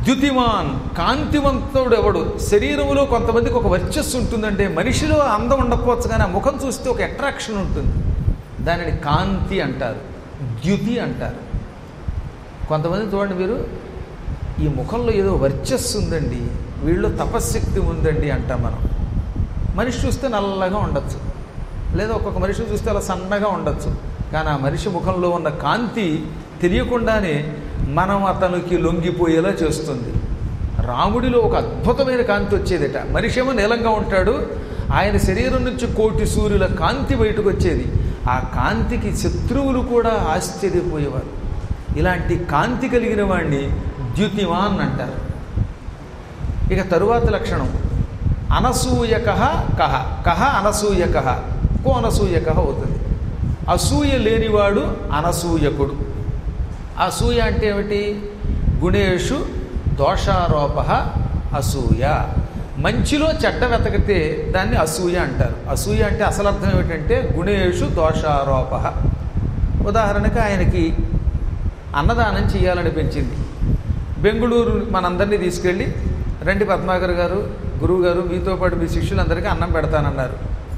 ద్యుతిమాన్ కాంతివంతుడు ఎవడు శరీరంలో కొంతమందికి ఒక వర్చస్సు ఉంటుందంటే మనిషిలో అందం ఉండకపోవచ్చు కానీ ఆ ముఖం చూస్తే ఒక అట్రాక్షన్ ఉంటుంది దానిని కాంతి అంటారు ద్యుతి అంటారు కొంతమంది చూడండి మీరు ఈ ముఖంలో ఏదో వర్చస్సు ఉందండి వీళ్ళు తపశ్శక్తి ఉందండి అంటాం మనం మనిషి చూస్తే నల్లగా ఉండొచ్చు లేదా ఒక్కొక్క మనిషిని చూస్తే అలా సన్నగా ఉండొచ్చు కానీ ఆ మనిషి ముఖంలో ఉన్న కాంతి తెలియకుండానే మనం అతనికి లొంగిపోయేలా చేస్తుంది రాముడిలో ఒక అద్భుతమైన కాంతి వచ్చేదట మనిషి ఏమో నీలంగా ఉంటాడు ఆయన శరీరం నుంచి కోటి సూర్యుల కాంతి బయటకు వచ్చేది ఆ కాంతికి శత్రువులు కూడా ఆశ్చర్యపోయేవారు ఇలాంటి కాంతి కలిగిన వాడిని ద్యుతిమాన్ అంటారు ఇక తరువాత లక్షణం అనసూయక కహ కహ అనసూయక కో అనసూయక అవుతుంది అసూయ లేనివాడు అనసూయకుడు అసూయ అంటే ఏమిటి గుణేషు దోషారోప అసూయ మంచిలో చెడ్డ వెతకితే దాన్ని అసూయ అంటారు అసూయ అంటే అసలు అర్థం ఏమిటంటే గుణేషు దోషారోప ఉదాహరణకి ఆయనకి అన్నదానం చేయాలనిపించింది బెంగుళూరు మనందరినీ తీసుకెళ్ళి రండి పద్మాకర్ గారు గురువు గారు మీతో పాటు మీ శిష్యులందరికీ అన్నం పెడతానన్నారు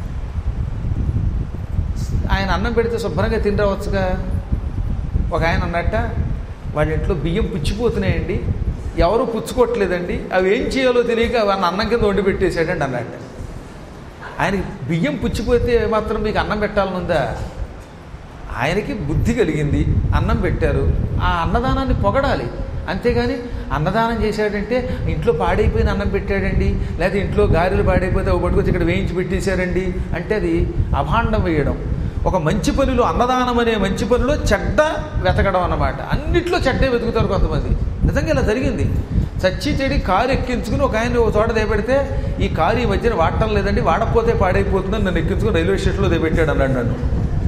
ఆయన అన్నం పెడితే శుభ్రంగా తిని రావచ్చుగా ఒక ఆయన అన్నట్ట వాళ్ళ ఇంట్లో బియ్యం పుచ్చిపోతున్నాయండి ఎవరు పుచ్చుకోవట్లేదండి అవి ఏం చేయాలో తెలియక వాళ్ళని అన్నం కింద వండి పెట్టేశాడండి అన్నట్ట ఆయనకి బియ్యం పుచ్చిపోతే మాత్రం మీకు అన్నం పెట్టాలనుందా ఆయనకి బుద్ధి కలిగింది అన్నం పెట్టారు ఆ అన్నదానాన్ని పొగడాలి అంతేగాని అన్నదానం చేశాడంటే ఇంట్లో పాడైపోయిన అన్నం పెట్టాడండి లేదా ఇంట్లో గారెలు పాడైపోతే ఒక పట్టుకొచ్చి ఇక్కడ వేయించి పెట్టేశారండి అంటే అది అభాండం వేయడం ఒక మంచి పనిలో అన్నదానం అనే మంచి పనిలో చెడ్డ వెతకడం అన్నమాట అన్నిట్లో చెడ్డే వెతుకుతారు కొంతమంది నిజంగా ఇలా జరిగింది చచ్చి చెడి కారు ఎక్కించుకుని ఒక ఆయన ఒక చోట దేపెడితే ఈ కారు ఈ మధ్యన వాడటం లేదండి వాడకపోతే పాడైపోతుందని నన్ను ఎక్కించుకుని రైల్వే స్టేషన్లో దేపెట్టాడు అన్నాడు నన్ను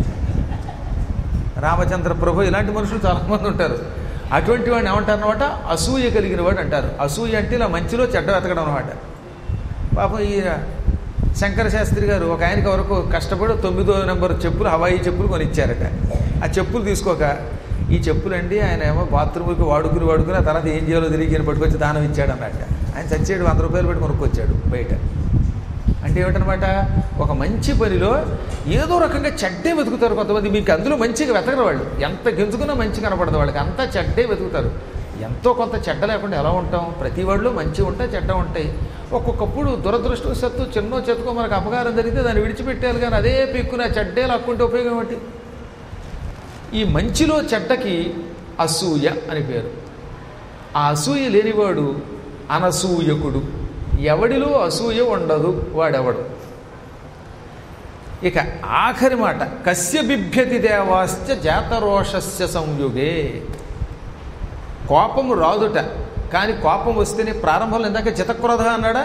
రామచంద్ర ప్రభు ఇలాంటి మనుషులు చాలామంది ఉంటారు అటువంటి వాడిని ఏమంటారు అనమాట అసూయ కలిగిన వాడు అంటారు అసూయ అంటే ఇలా మంచిలో చెడ్డ వెతకడం అనమాట పాపం ఈ శంకర శాస్త్రి గారు ఒక ఆయనకి వరకు కష్టపడి తొమ్మిదో నెంబర్ చెప్పులు హవాయి చెప్పులు కొనిచ్చారట ఆ చెప్పులు తీసుకోక ఈ చెప్పులండి ఆయన ఏమో బాత్రూమ్కి వాడుకుని వాడుకుని ఆ తర్వాత ఏం చేయాలో తెలియక ఈయన పట్టుకొచ్చి దానం ఇచ్చాడు అన్నట్ట ఆయన చచ్చాడు వంద రూపాయలు పెట్టి కొనుక్కొచ్చాడు బయట అంటే ఏమిటనమాట ఒక మంచి పనిలో ఏదో రకంగా చెడ్డే వెతుకుతారు కొంతమంది మీకు అందులో మంచిగా వెతకరు వాళ్ళు ఎంత గెంతుకున్నా మంచి కనపడదు వాళ్ళకి అంతా చెడ్డే వెతుకుతారు ఎంతో కొంత చెడ్డ లేకుండా ఎలా ఉంటాం ప్రతి వాళ్ళు మంచి ఉంటాయి చెడ్డ ఉంటాయి ఒక్కొక్కప్పుడు దురదృష్టవశాత్తు చిన్నో చెత్తుకో మనకు అపకారం జరిగితే దాన్ని విడిచిపెట్టాలి కానీ అదే పిక్కున చెడ్డే లాక్కుంటే ఉపయోగం ఏమిటి ఈ మంచిలో చెడ్డకి అసూయ అని పేరు ఆ అసూయ లేనివాడు అనసూయకుడు ఎవడిలో అసూయ ఉండదు వాడెవడు ఇక ఆఖరి మాట కస్య బిభ్యతి దేవాశ్చ జాతరోషస్య సంయుగే కోపము రాదుట కానీ కోపం వస్తేనే ప్రారంభంలో ఇందాక చితక్రోధ అన్నాడా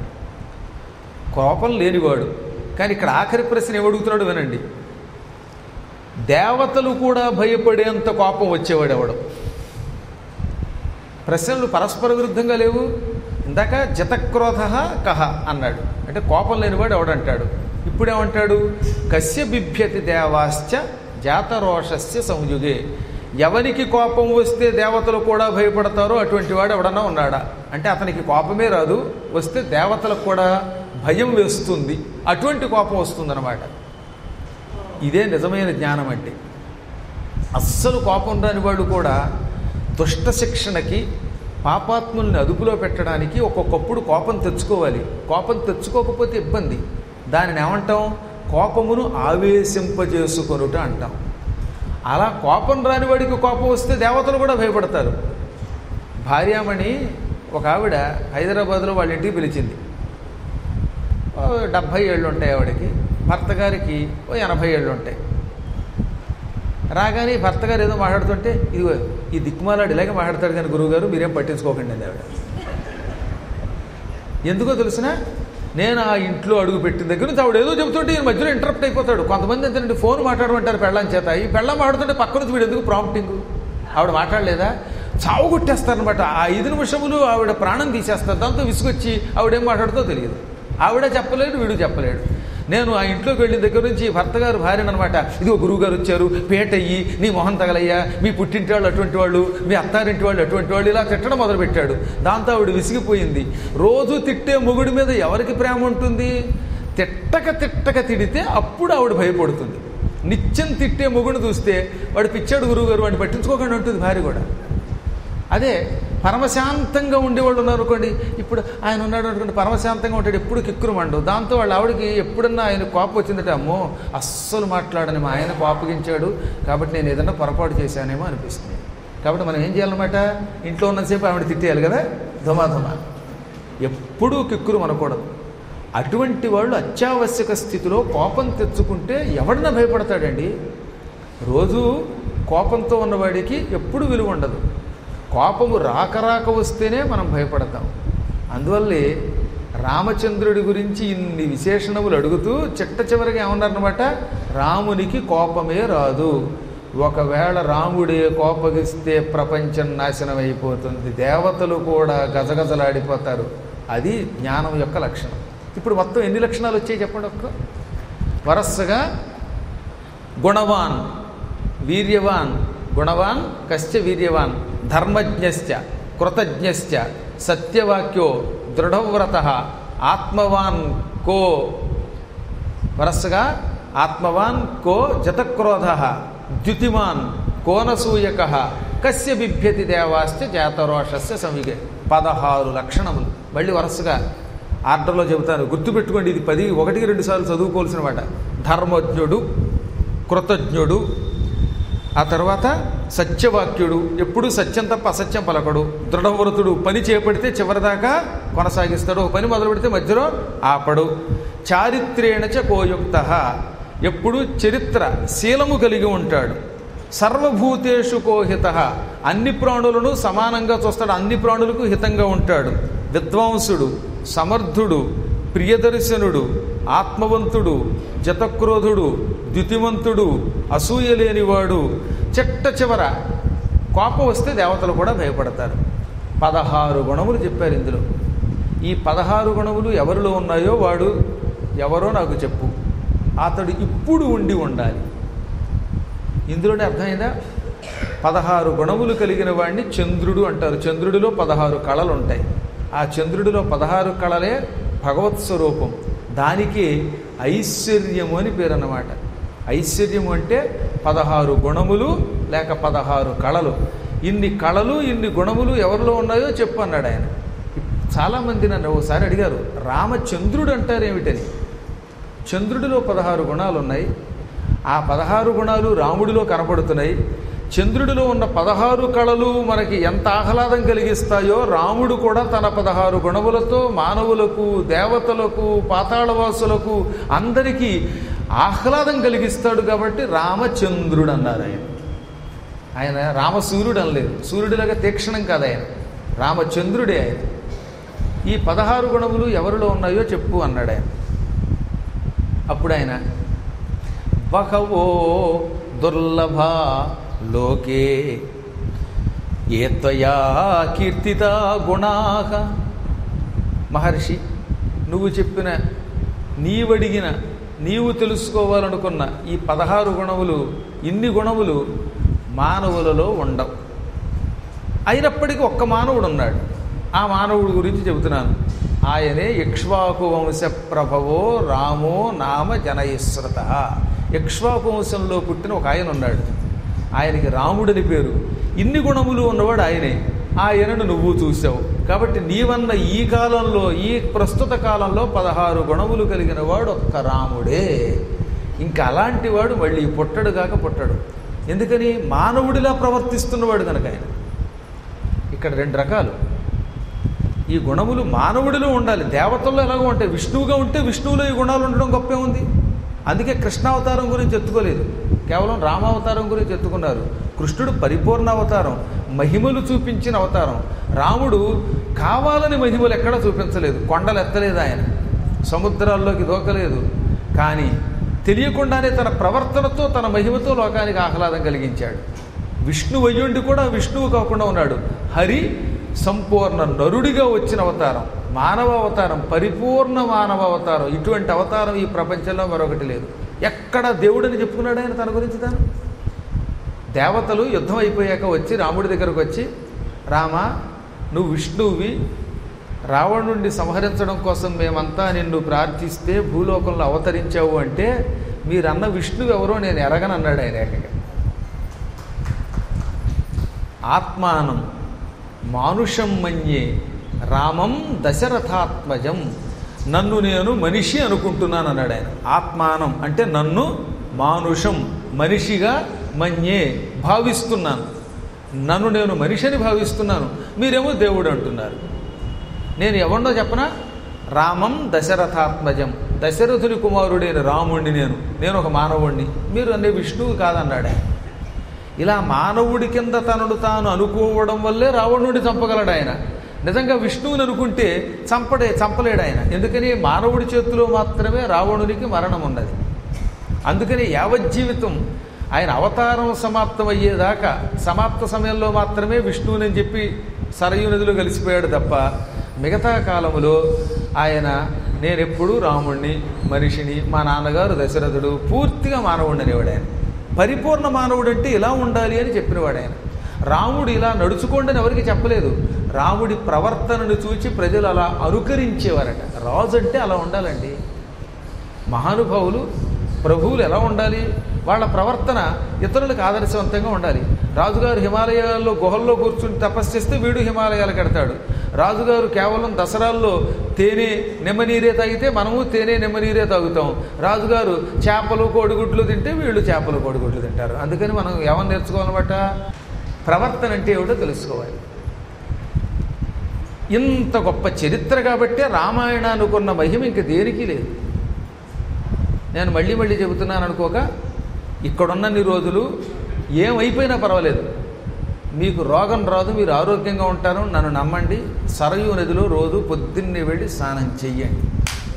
కోపం లేనివాడు కానీ ఇక్కడ ఆఖరి ప్రశ్న ఏమడుగుతున్నాడు వినండి దేవతలు కూడా భయపడేంత కోపం వచ్చేవాడు ఎవడు ప్రశ్నలు పరస్పర విరుద్ధంగా లేవు ఇందాక జతక్రోధ కహ అన్నాడు అంటే కోపం లేనివాడు ఎవడంటాడు ఇప్పుడేమంటాడు కస్య బిభ్యతి దేవాశ్చ జాతరోషస్య సంయుగే ఎవరికి కోపం వస్తే దేవతలు కూడా భయపడతారో అటువంటి వాడు ఎవడన్నా ఉన్నాడా అంటే అతనికి కోపమే రాదు వస్తే దేవతలకు కూడా భయం వేస్తుంది అటువంటి కోపం వస్తుందన్నమాట ఇదే నిజమైన జ్ఞానం అంటే అస్సలు కోపం రాని వాడు కూడా దుష్ట శిక్షణకి పాపాత్ముల్ని అదుపులో పెట్టడానికి ఒక్కొక్కప్పుడు కోపం తెచ్చుకోవాలి కోపం తెచ్చుకోకపోతే ఇబ్బంది దానిని ఏమంటాం కోపమును ఆవేశింపజేసుకొనుట అంటాం అలా కోపం రాని వాడికి కోపం వస్తే దేవతలు కూడా భయపడతారు భార్యామణి ఒక ఆవిడ హైదరాబాద్లో వాళ్ళ ఇంటికి పిలిచింది ఓ డెబ్భై ఏళ్ళు ఉంటాయి ఆవిడకి భర్త గారికి ఓ ఎనభై ఏళ్ళు ఉంటాయి రాగానే భర్త గారు ఏదో మాట్లాడుతుంటే ఇదిగో ఈ దిక్కుమాలాడు ఇలాగే మాట్లాడతాడు కానీ గురువుగారు మీరేం పట్టించుకోకండి అంది ఆవిడ ఎందుకో తెలిసిన నేను ఆ ఇంట్లో అడుగు పెట్టిన దగ్గర నుంచి ఆవిడ ఏదో చెబుతుంటే ఈయన మధ్యలో ఇంటరప్ట్ అయిపోతాడు కొంతమంది ఎంతంటే ఫోన్ మాట్లాడమంటారు పెళ్ళం చేత ఈ పెళ్ళం మాట్లాడుతుంటే పక్క నుంచి వీడు ఎందుకు ప్రాంప్టింగ్ ఆవిడ మాట్లాడలేదా చావు కొట్టేస్తారనమాట ఆ ఐదు నిమిషములు ఆవిడ ప్రాణం తీసేస్తారు దాంతో విసుగొచ్చి ఆవిడేం మాట్లాడుతో తెలియదు ఆవిడ చెప్పలేడు వీడు చెప్పలేడు నేను ఆ ఇంట్లోకి వెళ్ళిన దగ్గర నుంచి భర్త గారు భార్యను అనమాట ఇదిగో గురువు గారు వచ్చారు పేటయ్యి నీ మొహం తగలయ్యా మీ పుట్టింటి వాళ్ళు అటువంటి వాళ్ళు మీ అత్తారింటి వాళ్ళు అటువంటి వాళ్ళు ఇలా తిట్టడం మొదలుపెట్టాడు దాంతో ఆవిడ విసిగిపోయింది రోజు తిట్టే మొగుడి మీద ఎవరికి ప్రేమ ఉంటుంది తిట్టక తిట్టక తిడితే అప్పుడు ఆవిడ భయపడుతుంది నిత్యం తిట్టే మొగుడు చూస్తే వాడు పిచ్చాడు గురువు గారు వాడిని పట్టించుకోకుండా ఉంటుంది భార్య కూడా అదే పరమశాంతంగా ఉండేవాళ్ళు ఉన్నారు అనుకోండి ఇప్పుడు ఆయన ఉన్నాడు అనుకోండి పరమశాంతంగా ఉంటాడు ఎప్పుడు కిక్కురు మండు దాంతో వాళ్ళ ఆవిడకి ఎప్పుడన్నా ఆయన కోపం వచ్చిందట అమ్మో అస్సలు మాట్లాడని మా ఆయన కోపగించాడు కాబట్టి నేను ఏదన్నా పొరపాటు చేశానేమో అనిపిస్తుంది కాబట్టి మనం ఏం చేయాలన్నమాట ఇంట్లో ఉన్నసేపు ఆవిడ తిట్టేయాలి కదా ధుమాధుమా ఎప్పుడూ కిక్కురు మనకూడదు అటువంటి వాళ్ళు అత్యావశ్యక స్థితిలో కోపం తెచ్చుకుంటే ఎవడన్నా భయపడతాడండి రోజు కోపంతో ఉన్నవాడికి ఎప్పుడు విలువ ఉండదు కోపము రాక రాక వస్తేనే మనం భయపడతాం అందువల్లే రామచంద్రుడి గురించి ఇన్ని విశేషణములు అడుగుతూ చిట్ట చివరిగా ఏమన్నారనమాట రామునికి కోపమే రాదు ఒకవేళ రాముడే కోపగిస్తే ప్రపంచం నాశనం అయిపోతుంది దేవతలు కూడా గజగజలాడిపోతారు అది జ్ఞానం యొక్క లక్షణం ఇప్పుడు మొత్తం ఎన్ని లక్షణాలు వచ్చాయి చెప్పండి ఒక్క వరసగా గుణవాన్ వీర్యవాన్ గుణవాన్ కశ్చ వీర్యవాన్ ధర్మజ్ఞశ్చ కృతజ్ఞశ్చ సత్యవాక్యో దృఢవ్రత ఆత్మవాన్ కో వరసగా ఆత్మవాన్ కో జతక్రోధ ద్యుతిమాన్ కోనసూయక కస్య బిభ్యతి దేవాశ్చ జాతరోషస్య సమిగే పదహారు లక్షణములు మళ్ళీ వరుసగా ఆర్డర్లో చెబుతాను గుర్తుపెట్టుకోండి ఇది పది ఒకటికి రెండు సార్లు చదువుకోవాల్సిన మాట ధర్మజ్ఞుడు కృతజ్ఞుడు ఆ తర్వాత సత్యవాక్యుడు ఎప్పుడు సత్యం తప్ప అసత్యం పలకడు దృఢవ్రతుడు పని చేపడితే చివరిదాకా కొనసాగిస్తాడు ఒక పని మొదలు పెడితే మధ్యలో ఆపడు చారిత్రేణ చ కోయుక్త ఎప్పుడు చరిత్ర శీలము కలిగి ఉంటాడు సర్వభూతేషు కోహిత అన్ని ప్రాణులను సమానంగా చూస్తాడు అన్ని ప్రాణులకు హితంగా ఉంటాడు విద్వాంసుడు సమర్థుడు ప్రియదర్శనుడు ఆత్మవంతుడు జతక్రోధుడు ద్యుతిమంతుడు అసూయ లేనివాడు చెట్ట చివర కోపం వస్తే దేవతలు కూడా భయపడతారు పదహారు గుణములు చెప్పారు ఇందులో ఈ పదహారు గుణములు ఎవరిలో ఉన్నాయో వాడు ఎవరో నాకు చెప్పు అతడు ఇప్పుడు ఉండి ఉండాలి ఇందులోనే అర్థమైందా పదహారు గుణములు కలిగిన వాడిని చంద్రుడు అంటారు చంద్రుడిలో పదహారు కళలు ఉంటాయి ఆ చంద్రుడిలో పదహారు కళలే భగవత్ స్వరూపం దానికి ఐశ్వర్యము అని పేరు అన్నమాట ఐశ్వర్యము అంటే పదహారు గుణములు లేక పదహారు కళలు ఇన్ని కళలు ఇన్ని గుణములు ఎవరిలో ఉన్నాయో చెప్పు అన్నాడు ఆయన చాలామంది నన్ను ఒకసారి అడిగారు రామచంద్రుడు అంటారు ఏమిటని చంద్రుడిలో పదహారు గుణాలు ఉన్నాయి ఆ పదహారు గుణాలు రాముడిలో కనపడుతున్నాయి చంద్రుడిలో ఉన్న పదహారు కళలు మనకి ఎంత ఆహ్లాదం కలిగిస్తాయో రాముడు కూడా తన పదహారు గుణములతో మానవులకు దేవతలకు పాతాళవాసులకు అందరికీ ఆహ్లాదం కలిగిస్తాడు కాబట్టి రామచంద్రుడు అన్నారు ఆయన ఆయన రామసూర్యుడు అనలేదు సూర్యుడిలాగా తీక్షణం కాదు ఆయన రామచంద్రుడే ఆయన ఈ పదహారు గుణములు ఎవరిలో ఉన్నాయో చెప్పు అన్నాడు ఆయన అప్పుడు ఆయన బహవో దుర్లభ లోకే ఏ త్వయా కీర్తిత గుణాహ మహర్షి నువ్వు చెప్పిన నీవడిగిన నీవు తెలుసుకోవాలనుకున్న ఈ పదహారు గుణములు ఇన్ని గుణములు మానవులలో ఉండవు అయినప్పటికీ ఒక్క మానవుడు ఉన్నాడు ఆ మానవుడి గురించి చెబుతున్నాను ఆయనే ఇక్ష్వాకు వంశ ప్రభవో రామో నామ జనయశ్రత ఇక్ష్వాకు వంశంలో పుట్టిన ఒక ఆయన ఉన్నాడు ఆయనకి రాముడని పేరు ఇన్ని గుణములు ఉన్నవాడు ఆయనే ఆయనను నువ్వు చూసావు కాబట్టి నీవన్న ఈ కాలంలో ఈ ప్రస్తుత కాలంలో పదహారు గుణములు కలిగిన వాడు ఒక్క రాముడే ఇంకా అలాంటి వాడు మళ్ళీ పుట్టడు కాక పుట్టడు ఎందుకని మానవుడిలా ప్రవర్తిస్తున్నవాడు కనుక ఆయన ఇక్కడ రెండు రకాలు ఈ గుణములు మానవుడిలో ఉండాలి దేవతల్లో ఎలాగో ఉంటాయి విష్ణువుగా ఉంటే విష్ణువులో ఈ గుణాలు ఉండడం గొప్పే ఉంది అందుకే కృష్ణావతారం గురించి ఎత్తుకోలేదు కేవలం రామావతారం గురించి ఎత్తుకున్నారు కృష్ణుడు పరిపూర్ణ అవతారం మహిమలు చూపించిన అవతారం రాముడు కావాలని మహిమలు ఎక్కడా చూపించలేదు కొండలు ఎత్తలేదు ఆయన సముద్రాల్లోకి దూకలేదు కానీ తెలియకుండానే తన ప్రవర్తనతో తన మహిమతో లోకానికి ఆహ్లాదం కలిగించాడు విష్ణు అయ్యుండి కూడా విష్ణువు కాకుండా ఉన్నాడు హరి సంపూర్ణ నరుడిగా వచ్చిన అవతారం మానవ అవతారం పరిపూర్ణ మానవ అవతారం ఇటువంటి అవతారం ఈ ప్రపంచంలో మరొకటి లేదు ఎక్కడ దేవుడని చెప్పుకున్నాడు ఆయన తన గురించి తాను దేవతలు యుద్ధం అయిపోయాక వచ్చి రాముడి దగ్గరకు వచ్చి రామ నువ్వు విష్ణువువి రావణుడిని సంహరించడం కోసం మేమంతా నిన్ను ప్రార్థిస్తే భూలోకంలో అవతరించావు అంటే మీరన్న విష్ణువు ఎవరో నేను ఎరగనన్నాడు ఆయన ఏకగా ఆత్మానం మానుషం మన్యే రామం దశరథాత్మజం నన్ను నేను మనిషి అనుకుంటున్నాను అన్నాడు ఆయన ఆత్మానం అంటే నన్ను మానుషం మనిషిగా మన్యే భావిస్తున్నాను నన్ను నేను మనిషిని భావిస్తున్నాను మీరేమో దేవుడు అంటున్నారు నేను ఎవరినో చెప్పనా రామం దశరథాత్మజం దశరథుని కుమారుడైన రాముణ్ణి నేను నేను ఒక మానవుణ్ణి మీరు అనే విష్ణువు కాదన్నాడు ఆయన ఇలా మానవుడి కింద తనను తాను అనుకోవడం వల్లే రావణుడిని చంపగలడు ఆయన నిజంగా విష్ణువుని అనుకుంటే చంపడే చంపలేడు ఆయన ఎందుకని మానవుడి చేతిలో మాత్రమే రావణునికి మరణం ఉన్నది అందుకని యావజ్జీవితం ఆయన అవతారం సమాప్తం అయ్యేదాకా సమాప్త సమయంలో మాత్రమే విష్ణువుని అని చెప్పి సరయు నదిలో కలిసిపోయాడు తప్ప మిగతా కాలములో ఆయన నేనెప్పుడూ రాముణ్ణి మనిషిని మా నాన్నగారు దశరథుడు పూర్తిగా మానవుడిని అనేవాడు ఆయన పరిపూర్ణ మానవుడు అంటే ఇలా ఉండాలి అని చెప్పినవాడు ఆయన రాముడు ఇలా నడుచుకోండి అని ఎవరికి చెప్పలేదు రాముడి ప్రవర్తనను చూచి ప్రజలు అలా అనుకరించేవారట రాజు అంటే అలా ఉండాలండి మహానుభావులు ప్రభువులు ఎలా ఉండాలి వాళ్ళ ప్రవర్తన ఇతరులకు ఆదర్శవంతంగా ఉండాలి రాజుగారు హిమాలయాల్లో గుహల్లో కూర్చుని తపస్సు చేస్తే వీడు హిమాలయాలకు ఎడతాడు రాజుగారు కేవలం దసరాల్లో తేనె నిమ్మనీరే తాగితే మనము తేనె నిమ్మనీరే తాగుతాం రాజుగారు చేపలు కోడిగుడ్లు తింటే వీళ్ళు చేపలు కోడిగుడ్లు తింటారు అందుకని మనం ఏమని నేర్చుకోవాలన్నమాట ప్రవర్తన అంటే ఏమిటో తెలుసుకోవాలి ఇంత గొప్ప చరిత్ర కాబట్టే రామాయణానుకున్న మహిమ ఇంక దేనికి లేదు నేను మళ్ళీ మళ్ళీ చెబుతున్నాను అనుకోక ఇక్కడున్నన్ని రోజులు ఏమైపోయినా పర్వాలేదు మీకు రోగం రాదు మీరు ఆరోగ్యంగా ఉంటారు నన్ను నమ్మండి సరయూ నదిలో రోజు పొద్దున్నే వెళ్ళి స్నానం చెయ్యండి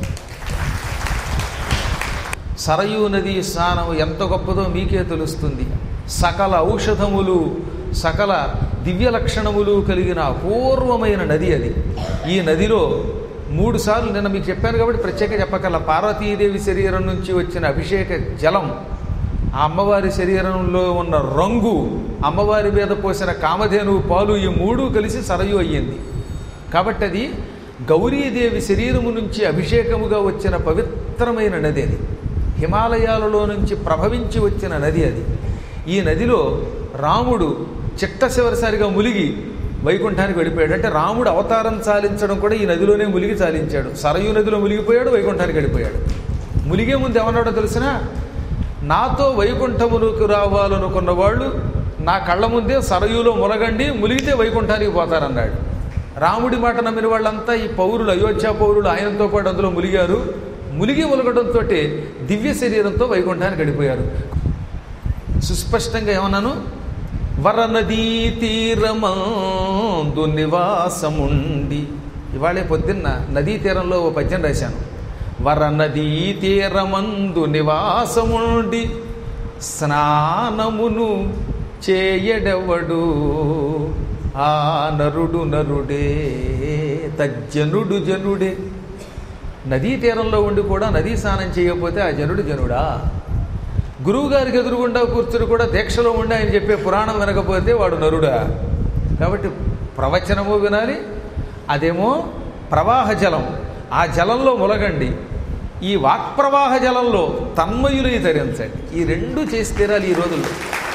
సరయూ నది స్నానం ఎంత గొప్పదో మీకే తెలుస్తుంది సకల ఔషధములు సకల దివ్య లక్షణములు కలిగిన అపూర్వమైన నది అది ఈ నదిలో మూడు సార్లు నిన్న మీకు చెప్పాను కాబట్టి ప్రత్యేక చెప్పకల్లా పార్వతీదేవి శరీరం నుంచి వచ్చిన అభిషేక జలం ఆ అమ్మవారి శరీరంలో ఉన్న రంగు అమ్మవారి మీద పోసిన కామధేనువు పాలు ఈ మూడు కలిసి సరయు అయ్యింది కాబట్టి అది గౌరీదేవి శరీరము నుంచి అభిషేకముగా వచ్చిన పవిత్రమైన నది అది హిమాలయాలలో నుంచి ప్రభవించి వచ్చిన నది అది ఈ నదిలో రాముడు చిట్ట చివరిసారిగా ములిగి వైకుంఠానికి వెళ్ళిపోయాడు అంటే రాముడు అవతారం చాలించడం కూడా ఈ నదిలోనే ములిగి చాలించాడు సరయు నదిలో ములిగిపోయాడు వైకుంఠానికి వెళ్ళిపోయాడు ములిగే ముందు ఏమన్నాడో తెలిసినా నాతో వైకుంఠమునకు రావాలనుకున్న వాళ్ళు నా కళ్ళ ముందే సరయులో ములగండి ములిగితే వైకుంఠానికి పోతారన్నాడు రాముడి మాట నమ్మిన వాళ్ళంతా ఈ పౌరులు అయోధ్య పౌరులు ఆయనతో పాటు అందులో ములిగారు ములిగి ములగడంతో దివ్య శరీరంతో వైకుంఠానికి గడిపోయారు సుస్పష్టంగా ఏమన్నాను వరనదీ తీరమందు నివాసముండి ఇవాళే పొద్దున్న నదీ తీరంలో ఓ పద్యం రాశాను వరనదీ తీరమందు నివాసముండి స్నానమును చేయడెవడు ఆ నరుడు నరుడే తజ్జనుడు జనుడే నదీ తీరంలో ఉండి కూడా నదీ స్నానం చేయకపోతే ఆ జనుడు జనుడా గురువుగారికి ఎదురుగుండా కూర్చుని కూడా దీక్షలో ఉండి ఆయన చెప్పే పురాణం వినకపోతే వాడు నరుడా కాబట్టి ప్రవచనము వినాలి అదేమో ప్రవాహ జలం ఆ జలంలో ములగండి ఈ వాక్ప్రవాహ జలంలో తన్మయులు తరించండి ఈ రెండు చేసి తీరాలి ఈ రోజుల్లో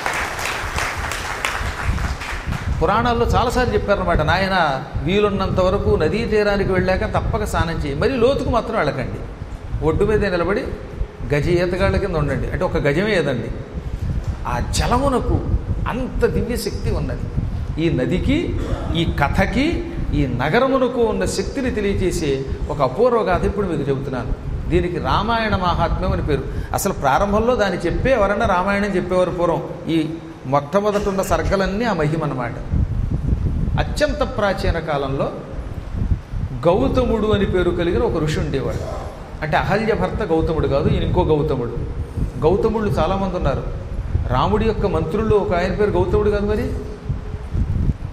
పురాణాల్లో చాలాసార్లు చెప్పారనమాట నాయన వీలున్నంత వరకు నదీ తీరానికి వెళ్ళాక తప్పక స్నానం చేయి మరి లోతుకు మాత్రం వెళ్ళకండి ఒడ్డు మీద నిలబడి గజ ఈతగాళ్ళ కింద ఉండండి అంటే ఒక గజమే ఏదండి ఆ జలమునకు అంత దివ్య శక్తి ఉన్నది ఈ నదికి ఈ కథకి ఈ నగరమునకు ఉన్న శక్తిని తెలియజేసే ఒక అపూర్వ గాథ ఇప్పుడు మీకు చెబుతున్నాను దీనికి రామాయణ మహాత్మ్యం అని పేరు అసలు ప్రారంభంలో దాన్ని చెప్పే ఎవరన్నా రామాయణం చెప్పేవారు పూర్వం ఈ మొట్టమొదట ఉన్న సర్గలన్నీ ఆ మహిమ అన్నమాట అత్యంత ప్రాచీన కాలంలో గౌతముడు అని పేరు కలిగిన ఒక ఋషి ఉండేవాడు అంటే అహల్య భర్త గౌతముడు కాదు ఈయన ఇంకో గౌతముడు గౌతముళ్ళు చాలామంది ఉన్నారు రాముడి యొక్క మంత్రుల్లో ఒక ఆయన పేరు గౌతముడు కాదు మరి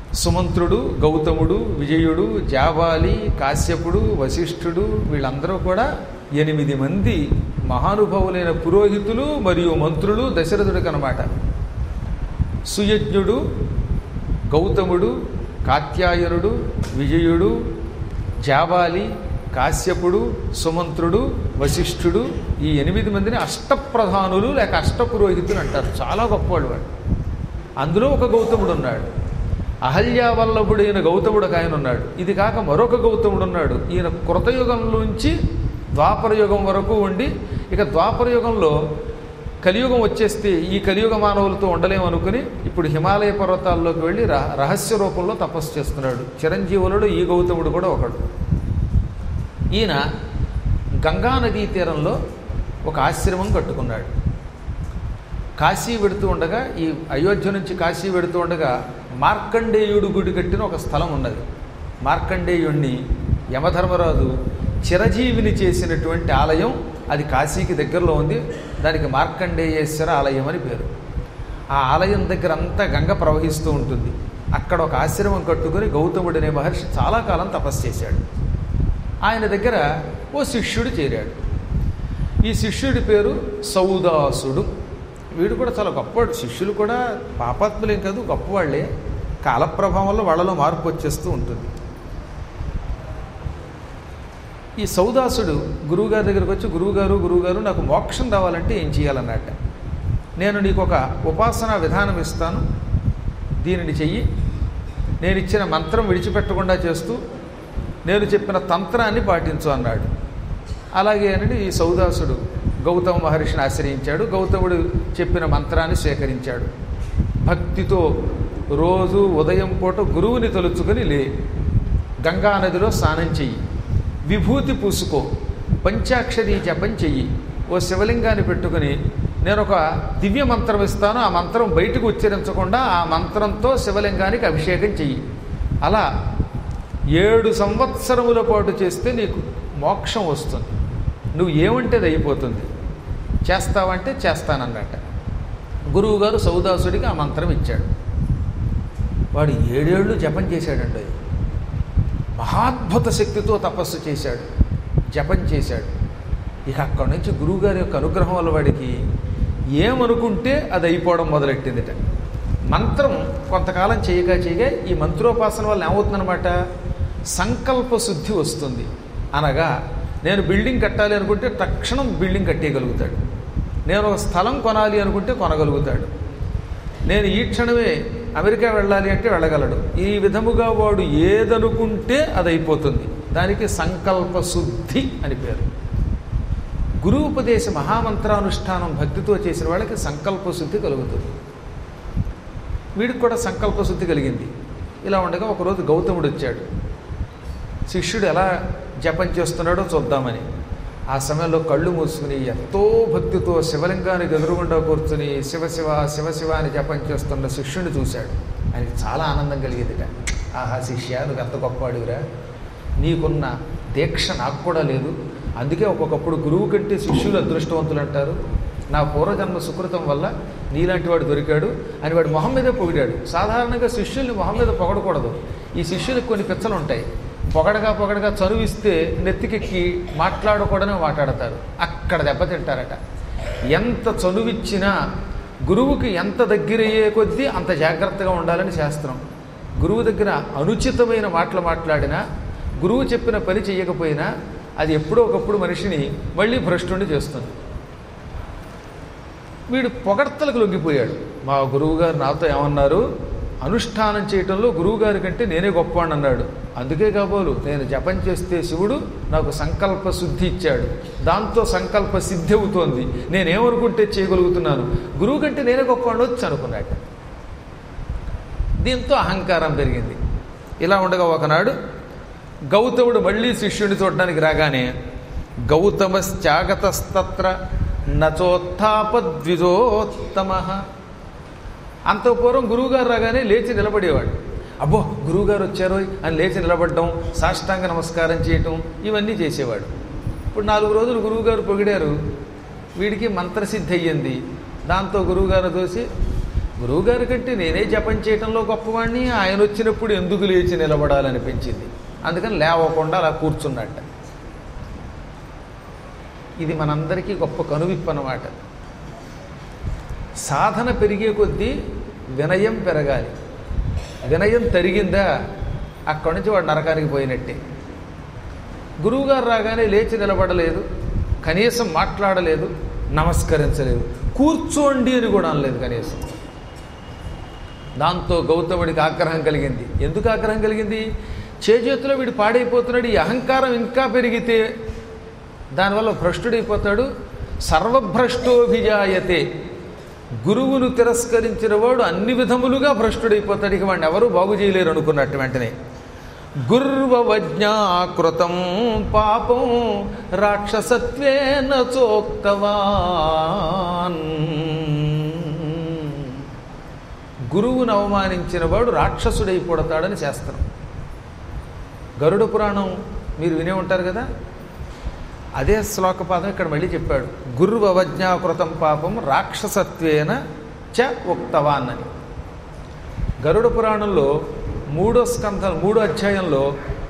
సుమంత్రుడు గౌతముడు విజయుడు జాబాలి కాశ్యపుడు వశిష్ఠుడు వీళ్ళందరూ కూడా ఎనిమిది మంది మహానుభావులైన పురోహితులు మరియు మంత్రులు దశరథుడికి అనమాట సుయజ్ఞుడు గౌతముడు కాత్యాయనుడు విజయుడు జాబాలి కాశ్యపుడు సుమంత్రుడు వశిష్ఠుడు ఈ ఎనిమిది మందిని అష్టప్రధానులు లేక అష్టపురోహితులు అంటారు చాలా గొప్పవాడు వాడు అందులో ఒక గౌతముడు ఉన్నాడు అహల్యావల్లభుడైన గౌతముడు ఒక ఆయన ఉన్నాడు ఇది కాక మరొక గౌతముడు ఉన్నాడు ఈయన కృతయుగంలోంచి ద్వాపర యుగం వరకు ఉండి ఇక ద్వాపర యుగంలో కలియుగం వచ్చేస్తే ఈ కలియుగ మానవులతో ఉండలేము అనుకుని ఇప్పుడు హిమాలయ పర్వతాల్లోకి వెళ్ళి రహ- రహస్య రూపంలో తపస్సు చేస్తున్నాడు చిరంజీవులుడు ఈ గౌతముడు కూడా ఒకడు ఈయన గంగా నదీ తీరంలో ఒక ఆశ్రమం కట్టుకున్నాడు కాశీ వెడుతూ ఉండగా ఈ అయోధ్య నుంచి కాశీ వెడుతూ ఉండగా మార్కండేయుడు గుడి కట్టిన ఒక స్థలం ఉన్నది మార్కండేయుణ్ణి యమధర్మరాజు చిరజీవిని చేసినటువంటి ఆలయం అది కాశీకి దగ్గరలో ఉంది దానికి మార్కండేయేశ్వర ఆలయం అని పేరు ఆ ఆలయం దగ్గర అంతా గంగ ప్రవహిస్తూ ఉంటుంది అక్కడ ఒక ఆశ్రమం కట్టుకుని గౌతముడు అనే మహర్షి చాలా కాలం తపస్సు చేశాడు ఆయన దగ్గర ఓ శిష్యుడు చేరాడు ఈ శిష్యుడి పేరు సౌదాసుడు వీడు కూడా చాలా గొప్పవాడు శిష్యులు కూడా పాపాత్ములేం కాదు గొప్పవాళ్లే కాలప్రభావం వల్ల వాళ్ళలో మార్పు వచ్చేస్తూ ఉంటుంది ఈ సౌదాసుడు గురువుగారి దగ్గరికి వచ్చి గురువుగారు గురువుగారు నాకు మోక్షం రావాలంటే ఏం చేయాలన్నట్ట నేను నీకు ఒక ఉపాసనా విధానం ఇస్తాను దీనిని చెయ్యి నేను ఇచ్చిన మంత్రం విడిచిపెట్టకుండా చేస్తూ నేను చెప్పిన తంత్రాన్ని పాటించు అన్నాడు అలాగే అని ఈ సౌదాసుడు గౌతమ మహర్షిని ఆశ్రయించాడు గౌతముడు చెప్పిన మంత్రాన్ని స్వీకరించాడు భక్తితో రోజు ఉదయం పూట గురువుని తలుచుకొని లే గంగా నదిలో స్నానం చెయ్యి విభూతి పూసుకో పంచాక్షరి జపం చెయ్యి ఓ శివలింగాన్ని పెట్టుకుని నేను ఒక దివ్య మంత్రం ఇస్తాను ఆ మంత్రం బయటకు ఉచ్చరించకుండా ఆ మంత్రంతో శివలింగానికి అభిషేకం చెయ్యి అలా ఏడు సంవత్సరముల పాటు చేస్తే నీకు మోక్షం వస్తుంది నువ్వు ఏమంటే అది అయిపోతుంది చేస్తావంటే చేస్తానన్నట గురువుగారు సౌదాసుడికి ఆ మంత్రం ఇచ్చాడు వాడు ఏడేళ్ళు జపం చేశాడండి మహాద్భుత శక్తితో తపస్సు చేశాడు జపం చేశాడు ఇక అక్కడి నుంచి గురువుగారి యొక్క అనుగ్రహం వల్ల వాడికి ఏమనుకుంటే అది అయిపోవడం మొదలెట్టిందిట మంత్రం కొంతకాలం చేయగా చేయగా ఈ మంత్రోపాసన వల్ల ఏమవుతుందన్నమాట సంకల్ప శుద్ధి వస్తుంది అనగా నేను బిల్డింగ్ కట్టాలి అనుకుంటే తక్షణం బిల్డింగ్ కట్టేయగలుగుతాడు నేను ఒక స్థలం కొనాలి అనుకుంటే కొనగలుగుతాడు నేను ఈ క్షణమే అమెరికా వెళ్ళాలి అంటే వెళ్ళగలడు ఈ విధముగా వాడు ఏదనుకుంటే అది అయిపోతుంది దానికి సంకల్ప శుద్ధి అని పేరు గురువుపదేశ మహామంత్రానుష్ఠానం భక్తితో చేసిన వాళ్ళకి సంకల్ప శుద్ధి కలుగుతుంది వీడికి కూడా సంకల్ప శుద్ధి కలిగింది ఇలా ఉండగా ఒకరోజు గౌతముడు వచ్చాడు శిష్యుడు ఎలా జపం చేస్తున్నాడో చూద్దామని ఆ సమయంలో కళ్ళు మూసుకుని ఎంతో భక్తితో శివలింగానికి ఎదురుగుండా కూర్చుని శివ శివ శివ శివ అని జపం చేస్తున్న శిష్యుడిని చూశాడు ఆయనకి చాలా ఆనందం కలిగేదిట ఆహా శిష్య నువ్వు ఎంత గొప్పవాడివిరా నీకున్న దీక్ష నాకు కూడా లేదు అందుకే ఒక్కొక్కప్పుడు గురువు కంటే శిష్యులు అదృష్టవంతులు అంటారు నా పూర్వజన్మ సుకృతం వల్ల నీలాంటి వాడు దొరికాడు అని వాడు మొహం మీదే పొగిడాడు సాధారణంగా శిష్యుల్ని మొహం మీద పొగడకూడదు ఈ శిష్యులకు కొన్ని పిచ్చలు ఉంటాయి పొగడగా పొగడగా చనువిస్తే నెత్తికెక్కి మాట్లాడకూడనే మాట్లాడతారు అక్కడ దెబ్బతింటారట ఎంత చనువిచ్చినా గురువుకి ఎంత దగ్గరయ్యే కొద్దీ అంత జాగ్రత్తగా ఉండాలని శాస్త్రం గురువు దగ్గర అనుచితమైన మాటలు మాట్లాడినా గురువు చెప్పిన పని చేయకపోయినా అది ఎప్పుడో ఒకప్పుడు మనిషిని మళ్ళీ భ్రష్టుని చేస్తుంది వీడు పొగడ్తలకు లొంగిపోయాడు మా గురువుగారు నాతో ఏమన్నారు అనుష్ఠానం చేయటంలో గురువుగారి కంటే నేనే గొప్పవాడిని అన్నాడు అందుకే కాబోలు నేను జపం చేస్తే శివుడు నాకు సంకల్ప శుద్ధి ఇచ్చాడు దాంతో సంకల్ప సిద్ధి అవుతోంది నేనేమనుకుంటే చేయగలుగుతున్నాను గురువు కంటే నేనే గొప్పవాడిని వచ్చి అనుకున్నాడు దీంతో అహంకారం పెరిగింది ఇలా ఉండగా ఒకనాడు గౌతముడు మళ్ళీ శిష్యుడిని చూడడానికి రాగానే గౌతమశ్చాగతస్తత్ర నచోత్థాపద్విజోత్తమ అంత పూర్వం గురువుగారు రాగానే లేచి నిలబడేవాడు అబ్బో గురువుగారు వచ్చారు అని లేచి నిలబడడం సాష్టాంగ నమస్కారం చేయటం ఇవన్నీ చేసేవాడు ఇప్పుడు నాలుగు రోజులు గురువుగారు పొగిడారు వీడికి మంత్రసిద్ధి అయ్యింది దాంతో గురువుగారు చూసి గురువుగారి కంటే నేనే జపం చేయటంలో గొప్పవాడిని ఆయన వచ్చినప్పుడు ఎందుకు లేచి నిలబడాలనిపించింది అందుకని లేవకుండా అలా కూర్చున్నట్ట ఇది మనందరికీ గొప్ప కనువిప్పు అన్నమాట సాధన పెరిగే కొద్దీ వినయం పెరగాలి వినయం తరిగిందా అక్కడి నుంచి వాడు నరకానికి పోయినట్టే గురువుగారు రాగానే లేచి నిలబడలేదు కనీసం మాట్లాడలేదు నమస్కరించలేదు కూర్చోండి అని కూడా అనలేదు కనీసం దాంతో గౌతముడికి ఆగ్రహం కలిగింది ఎందుకు ఆగ్రహం కలిగింది చేజేతిలో వీడు పాడైపోతున్నాడు ఈ అహంకారం ఇంకా పెరిగితే దానివల్ల భ్రష్టుడైపోతాడు సర్వభ్రష్టోభిజాయతే గురువును తిరస్కరించిన వాడు అన్ని విధములుగా భ్రష్టుడైపోతాడు ఇక వాడిని ఎవరూ బాగు చేయలేరు అనుకున్నట్టు వెంటనే గుర్వవజ్ఞాకృతం పాపం రాక్షసత్వేన చోక్తవాన్ గురువును అవమానించిన వాడు రాక్షసుడైపోడతాడని శాస్త్రం గరుడ పురాణం మీరు వినే ఉంటారు కదా అదే శ్లోకపాదం ఇక్కడ మళ్ళీ చెప్పాడు గురువవజ్ఞాకృతం పాపం రాక్షసత్వేన చ ఉక్తవాన్ అని గరుడ పురాణంలో మూడో స్కంధం మూడో అధ్యాయంలో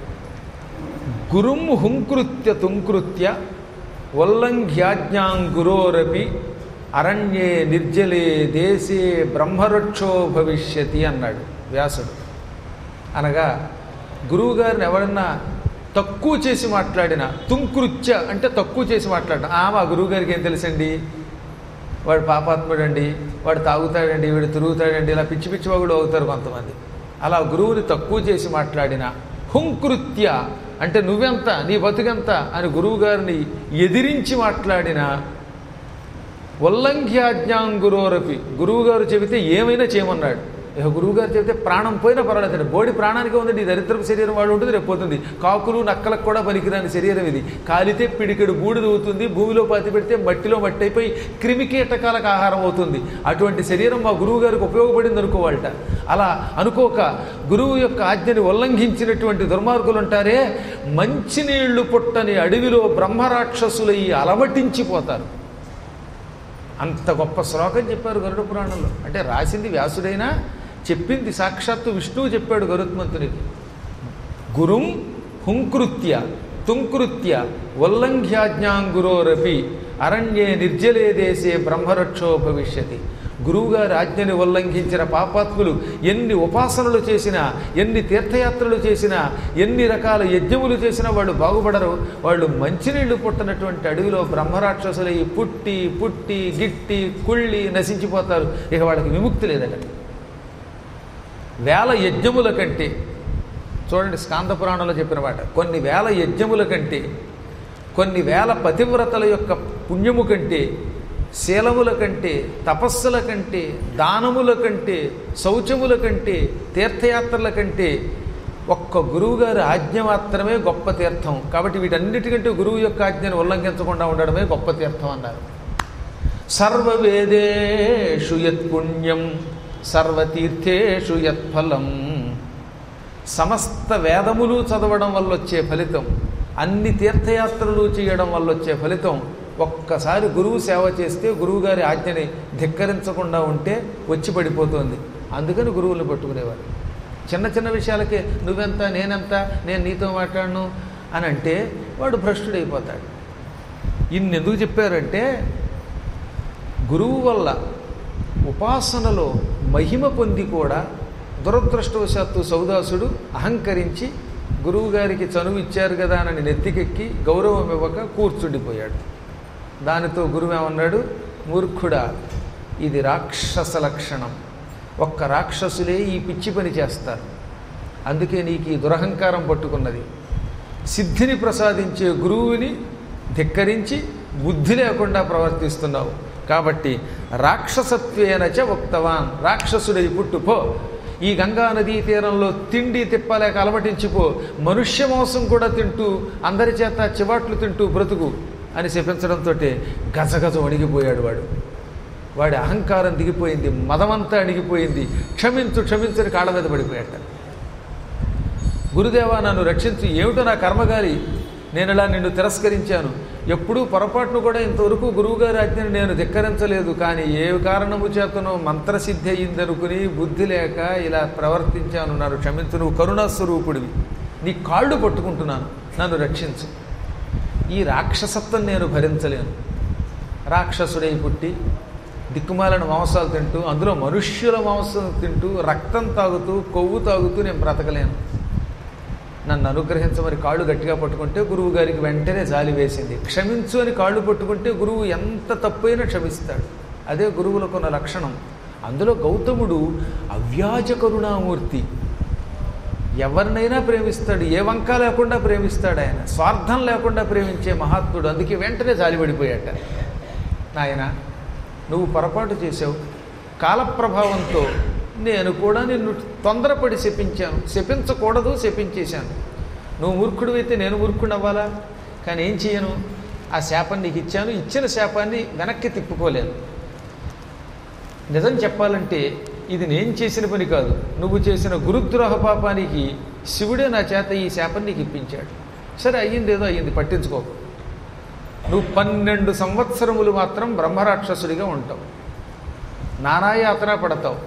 గురుం హుంకృత్య తుంకృత్య ఉల్లంఘ్యాజ్ఞాం గురోరపి అరణ్యే నిర్జలే దేశే బ్రహ్మరక్షో భవిష్యతి అన్నాడు వ్యాసుడు అనగా గురువుగారిని ఎవరన్నా తక్కువ చేసి మాట్లాడిన తుంకృత్య అంటే తక్కువ చేసి మాట్లాడడం ఆ మా గురువుగారికి ఏం తెలుసండి వాడు పాపాత్ముడండి వాడు తాగుతాడండి వీడు తిరుగుతాడండి ఇలా పిచ్చి పిచ్చి వాగుడు అవుతారు కొంతమంది అలా గురువుని తక్కువ చేసి మాట్లాడిన హుంకృత్య అంటే నువ్వెంత నీ బతుకెంత అని గురువుగారిని ఎదిరించి మాట్లాడిన ఉల్లంఘ్యాజ్ఞాం గురోరపి గురువుగారు చెబితే ఏమైనా చేయమన్నాడు ఇక గురువుగారు చెబితే ప్రాణం పోయినా పర్వాలేదండి బోడి ప్రాణానికి ఉందండి ఈ దరిద్రపు శరీరం వాడు ఉంటుంది రేపు పోతుంది కాకులు నక్కలకు కూడా పనికిరాని శరీరం ఇది కాలితే పిడికెడు బూడిద అవుతుంది భూమిలో పాతి పెడితే మట్టిలో మట్టి అయిపోయి క్రిమి కీటకాలకు ఆహారం అవుతుంది అటువంటి శరీరం మా గురువు గారికి ఉపయోగపడింది అనుకోవాలట అలా అనుకోక గురువు యొక్క ఆజ్ఞని ఉల్లంఘించినటువంటి దుర్మార్గులు ఉంటారే మంచినీళ్లు పుట్టని అడవిలో బ్రహ్మరాక్షసులయ్యి అలమటించిపోతారు అంత గొప్ప శ్లోకం చెప్పారు గరుడ పురాణంలో అంటే రాసింది వ్యాసుడైనా చెప్పింది సాక్షాత్తు విష్ణువు చెప్పాడు గరుత్మంతునికి గురుం హుంకృత్య తుంకృత్య ఉల్లంఘ్యాజ్ఞాంగురోరపి అరణ్యే నిర్జలే దేశే బ్రహ్మరక్షో భవిష్యతి గురువుగారి ఆజ్ఞని ఉల్లంఘించిన పాపాత్ములు ఎన్ని ఉపాసనలు చేసినా ఎన్ని తీర్థయాత్రలు చేసినా ఎన్ని రకాల యజ్ఞములు చేసినా వాళ్ళు బాగుపడరు వాళ్ళు మంచినీళ్లు పుట్టినటువంటి అడవిలో బ్రహ్మరాక్షసులై పుట్టి పుట్టి గిట్టి కుళ్ళి నశించిపోతారు ఇక వాళ్ళకి విముక్తి లేదట వేల యజ్ఞముల కంటే చూడండి స్కాంద పురాణంలో చెప్పిన మాట కొన్ని వేల యజ్ఞముల కంటే కొన్ని వేల పతివ్రతల యొక్క పుణ్యము కంటే శీలముల కంటే తపస్సుల కంటే దానముల కంటే శౌచముల కంటే తీర్థయాత్రల కంటే ఒక్క గురువుగారి ఆజ్ఞ మాత్రమే గొప్ప తీర్థం కాబట్టి వీటన్నిటికంటే గురువు యొక్క ఆజ్ఞను ఉల్లంఘించకుండా ఉండడమే గొప్ప తీర్థం అన్నారు సర్వవేదేషు యత్పుణ్యం సర్వతీర్థేషు యత్ఫలం సమస్త వేదములు చదవడం వల్ల వచ్చే ఫలితం అన్ని తీర్థయాత్రలు చేయడం వల్ల వచ్చే ఫలితం ఒక్కసారి గురువు సేవ చేస్తే గురువుగారి ఆజ్ఞని ధిక్కరించకుండా ఉంటే వచ్చి పడిపోతుంది అందుకని గురువులు పట్టుకునేవారు చిన్న చిన్న విషయాలకే నువ్వెంత నేనెంత నేను నీతో మాట్లాడను అని అంటే వాడు భ్రష్టుడైపోతాడు ఇన్ని ఎందుకు చెప్పారంటే గురువు వల్ల ఉపాసనలో మహిమ పొంది కూడా దురదృష్టవశాత్తు సౌదాసుడు అహంకరించి గురువుగారికి చనువు ఇచ్చారు కదా అని నెత్తికెక్కి గౌరవం ఇవ్వక కూర్చుండిపోయాడు దానితో గురువు ఏమన్నాడు మూర్ఖుడా ఇది రాక్షస లక్షణం ఒక్క రాక్షసులే ఈ పిచ్చి పని చేస్తారు అందుకే నీకు ఈ దురహంకారం పట్టుకున్నది సిద్ధిని ప్రసాదించే గురువుని ధిక్కరించి బుద్ధి లేకుండా ప్రవర్తిస్తున్నావు కాబట్టి రాక్షసత్వేనచ ఉక్తవాన్ రాక్షసుడై పుట్టుపో ఈ గంగా నదీ తీరంలో తిండి తిప్పలేక అలమటించిపో మనుష్య మాంసం కూడా తింటూ అందరి చేత చివాట్లు తింటూ బ్రతుకు అని చెప్పించడంతో గజగజ వణిగిపోయాడు వాడు వాడి అహంకారం దిగిపోయింది మదమంతా అణిగిపోయింది క్షమించు క్షమించని కాళ్ళ మీద పడిపోయాట గురుదేవా నన్ను రక్షించు ఏమిటో నా కర్మగారి నేను ఇలా నిన్ను తిరస్కరించాను ఎప్పుడూ పొరపాటును కూడా ఇంతవరకు గురువుగారి ఆజ్ఞను నేను ధిక్కరించలేదు కానీ ఏ కారణము చేతనో మంత్రసిద్ధి అయ్యిందనుకుని బుద్ధి లేక ఇలా ప్రవర్తించాను నన్ను క్షమించు నువ్వు కరుణాస్వరూపుడివి నీ కాళ్ళు పట్టుకుంటున్నాను నన్ను రక్షించు ఈ రాక్షసత్వం నేను భరించలేను రాక్షసుడై పుట్టి దిక్కుమాలను మాంసాలు తింటూ అందులో మనుష్యుల మాంసం తింటూ రక్తం తాగుతూ కొవ్వు తాగుతూ నేను బ్రతకలేను నన్ను అనుగ్రహించమని కాళ్ళు గట్టిగా పట్టుకుంటే గురువు గారికి వెంటనే జాలి వేసింది క్షమించు అని కాళ్ళు పట్టుకుంటే గురువు ఎంత తప్పైనా క్షమిస్తాడు అదే గురువులకున్న లక్షణం అందులో గౌతముడు అవ్యాజ కరుణామూర్తి ఎవరినైనా ప్రేమిస్తాడు ఏ వంక లేకుండా ప్రేమిస్తాడు ఆయన స్వార్థం లేకుండా ప్రేమించే మహాత్ముడు అందుకే వెంటనే జాలిపడిపోయాట నాయన నువ్వు పొరపాటు చేసావు కాలప్రభావంతో నేను కూడా నిన్ను తొందరపడి శపించాను శపించకూడదు శపించేశాను నువ్వు మూర్ఖుడివైతే నేను మూర్ఖుడు అవ్వాలా కానీ ఏం చేయను ఆ శాపం నీకు ఇచ్చాను ఇచ్చిన శాపాన్ని వెనక్కి తిప్పుకోలేను నిజం చెప్పాలంటే ఇది నేను చేసిన పని కాదు నువ్వు చేసిన గురుద్రోహ పాపానికి శివుడే నా చేత ఈ శాపం నీకు ఇప్పించాడు సరే అయ్యింది ఏదో అయ్యింది పట్టించుకోకు నువ్వు పన్నెండు సంవత్సరములు మాత్రం బ్రహ్మరాక్షసుడిగా ఉంటావు నానాయాతన పడతావు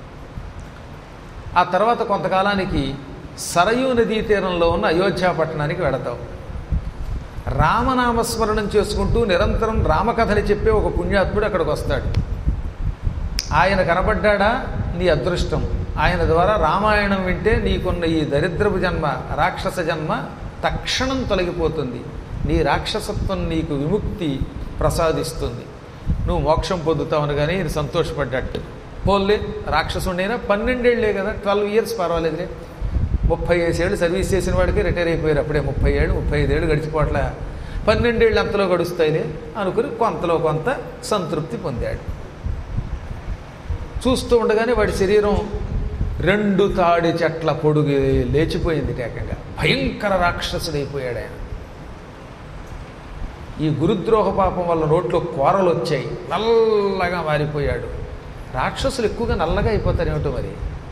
ఆ తర్వాత కొంతకాలానికి సరయూ నదీ తీరంలో ఉన్న అయోధ్య పట్టణానికి వెళతావు రామనామస్మరణం చేసుకుంటూ నిరంతరం రామకథని చెప్పే ఒక పుణ్యాత్ముడు అక్కడికి వస్తాడు ఆయన కనబడ్డా నీ అదృష్టం ఆయన ద్వారా రామాయణం వింటే నీకున్న ఈ దరిద్రపు జన్మ రాక్షస జన్మ తక్షణం తొలగిపోతుంది నీ రాక్షసత్వం నీకు విముక్తి ప్రసాదిస్తుంది నువ్వు మోక్షం పొందుతావని కానీ ఇది సంతోషపడ్డట్టు పోల్లే రాక్షసుండైనా పన్నెండేళ్లే కదా ట్వెల్వ్ ఇయర్స్ పర్వాలేదులే ముప్పై ఏళ్ళు సర్వీస్ చేసిన వాడికి రిటైర్ అయిపోయారు అప్పుడే ముప్పై ఏళ్ళు ముప్పై ఐదేళ్ళు గడిచిపోవట్ల పన్నెండేళ్ళు అంతలో గడుస్తాయిలే అనుకుని కొంతలో కొంత సంతృప్తి పొందాడు చూస్తూ ఉండగానే వాడి శరీరం రెండు తాడి చెట్ల పొడుగు లేచిపోయింది ఏకంగా భయంకర రాక్షసుడైపోయాడు ఆయన ఈ గురుద్రోహ పాపం వల్ల నోట్లో కూరలు వచ్చాయి నల్లగా మారిపోయాడు రాక్షసులు ఎక్కువగా నల్లగా అయిపోతారు ఏమిటో మరి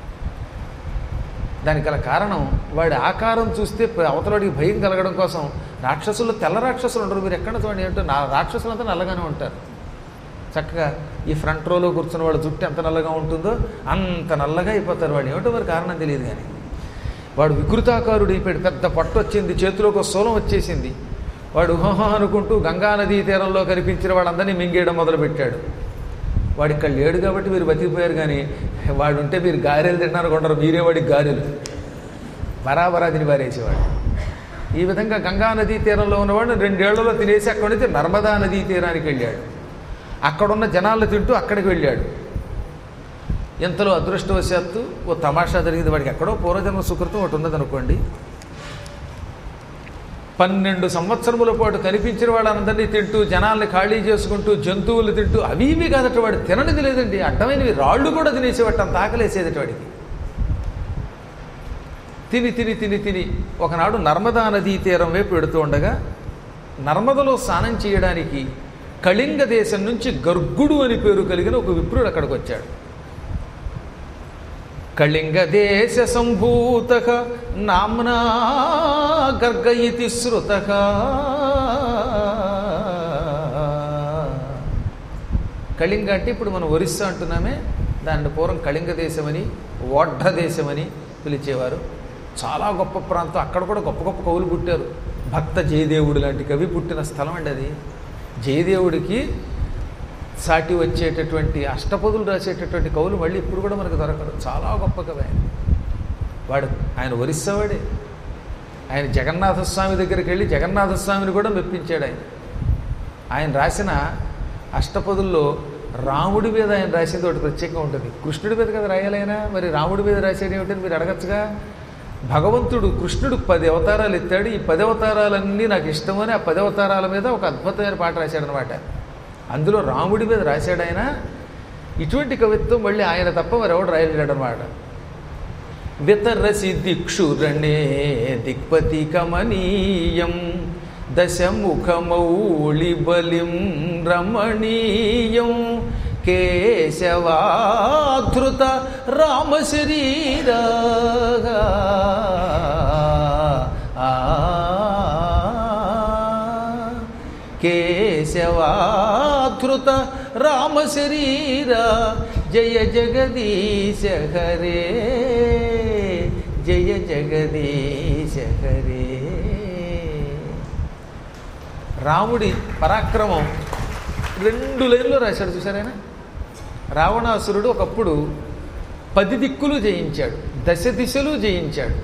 దానికి గల కారణం వాడి ఆకారం చూస్తే అవతలవాడికి భయం కలగడం కోసం రాక్షసులు తెల్ల రాక్షసులు ఉండరు మీరు ఎక్కడ చూడండి ఏంటో నా రాక్షసులంతా నల్లగానే ఉంటారు చక్కగా ఈ ఫ్రంట్ రోలో కూర్చున్న వాడు జుట్టు ఎంత నల్లగా ఉంటుందో అంత నల్లగా అయిపోతారు వాడు ఏమిటో మరి కారణం తెలియదు కానీ వాడు వికృతాకారుడు అయిపోయాడు పెద్ద పట్టు వచ్చింది చేతిలోకి ఒక సోలం వచ్చేసింది వాడు హోహో అనుకుంటూ గంగానదీ తీరంలో కనిపించిన వాళ్ళందరినీ మింగేయడం మొదలుపెట్టాడు వాడు ఇక్కడ లేడు కాబట్టి మీరు బతికిపోయారు కానీ వాడు ఉంటే మీరు గారెలు తిన్నారు కొంటారు మీరే వాడికి గారెలు బరాబరా తిని పారేసేవాడు ఈ విధంగా గంగా నదీ తీరంలో ఉన్నవాడు రెండేళ్లలో తినేసి అక్కడి నుంచి నర్మదా నదీ తీరానికి వెళ్ళాడు అక్కడున్న జనాలు తింటూ అక్కడికి వెళ్ళాడు ఎంతలో అదృష్టవశాత్తు ఓ తమాషా జరిగింది వాడికి ఎక్కడో పూర్వజన్మ సుకృతం ఒకటి ఉన్నదనుకోండి పన్నెండు సంవత్సరముల పాటు కనిపించిన వాళ్ళందరినీ తింటూ జనాల్ని ఖాళీ చేసుకుంటూ జంతువులు తింటూ అవి ఇవి కాదట వాడు తిననిది లేదండి అడ్డమైనవి రాళ్ళు కూడా తినేసేవాడు అంత ఆకలేసేదట వాడికి తిని తిని తిని తిని ఒకనాడు నర్మదా నదీ తీరం వైపు పెడుతూ ఉండగా నర్మదలో స్నానం చేయడానికి కళింగ దేశం నుంచి గర్గుడు అని పేరు కలిగిన ఒక విప్రుడు అక్కడికి వచ్చాడు కళింగ దేశ సంభూత నామ్నా గర్గ ఇతి శృత కళింగ అంటే ఇప్పుడు మనం ఒరిస్సా అంటున్నామే దాన్ని పూర్వం కళింగ దేశమని ఓఢ్ర దేశమని పిలిచేవారు చాలా గొప్ప ప్రాంతం అక్కడ కూడా గొప్ప గొప్ప కవులు పుట్టారు భక్త జయదేవుడు లాంటి కవి పుట్టిన స్థలం అండి అది జయదేవుడికి సాటి వచ్చేటటువంటి అష్టపదులు రాసేటటువంటి కవులు మళ్ళీ ఇప్పుడు కూడా మనకు దొరకరు చాలా గొప్ప కవి ఆయన వాడు ఆయన ఒరిస్సావాడే ఆయన జగన్నాథస్వామి దగ్గరికి వెళ్ళి జగన్నాథస్వామిని కూడా మెప్పించాడు ఆయన ఆయన రాసిన అష్టపదుల్లో రాముడి మీద ఆయన రాసేది ఒకటి ప్రత్యేకంగా ఉంటుంది కృష్ణుడి మీద కదా రాయాలైనా మరి రాముడి మీద రాసేది ఏమిటని మీరు అడగచ్చుగా భగవంతుడు కృష్ణుడు పది అవతారాలు ఎత్తాడు ఈ పది అవతారాలన్నీ నాకు ఇష్టమని ఆ పది అవతారాల మీద ఒక అద్భుతమైన పాట రాశాడనమాట అందులో రాముడి మీద రాశాడు ఆయన ఇటువంటి కవిత్వం మళ్ళీ ఆయన తప్ప మరెవడు రాయలేడు అనమాట వితరసి దిక్షురణే దిక్పతి కమనీయం దశముఖమౌళి బలిం రమణీయం కేశవాధృత రామశరీరా రాధృత రామ శరీర జయ జగదీశ హరే జయ జగదీశ హరే రాముడి పరాక్రమం రెండు లైన్లో రాశాడు చూసారైనా రావణాసురుడు ఒకప్పుడు పది దిక్కులు జయించాడు దశ దిశలు జయించాడు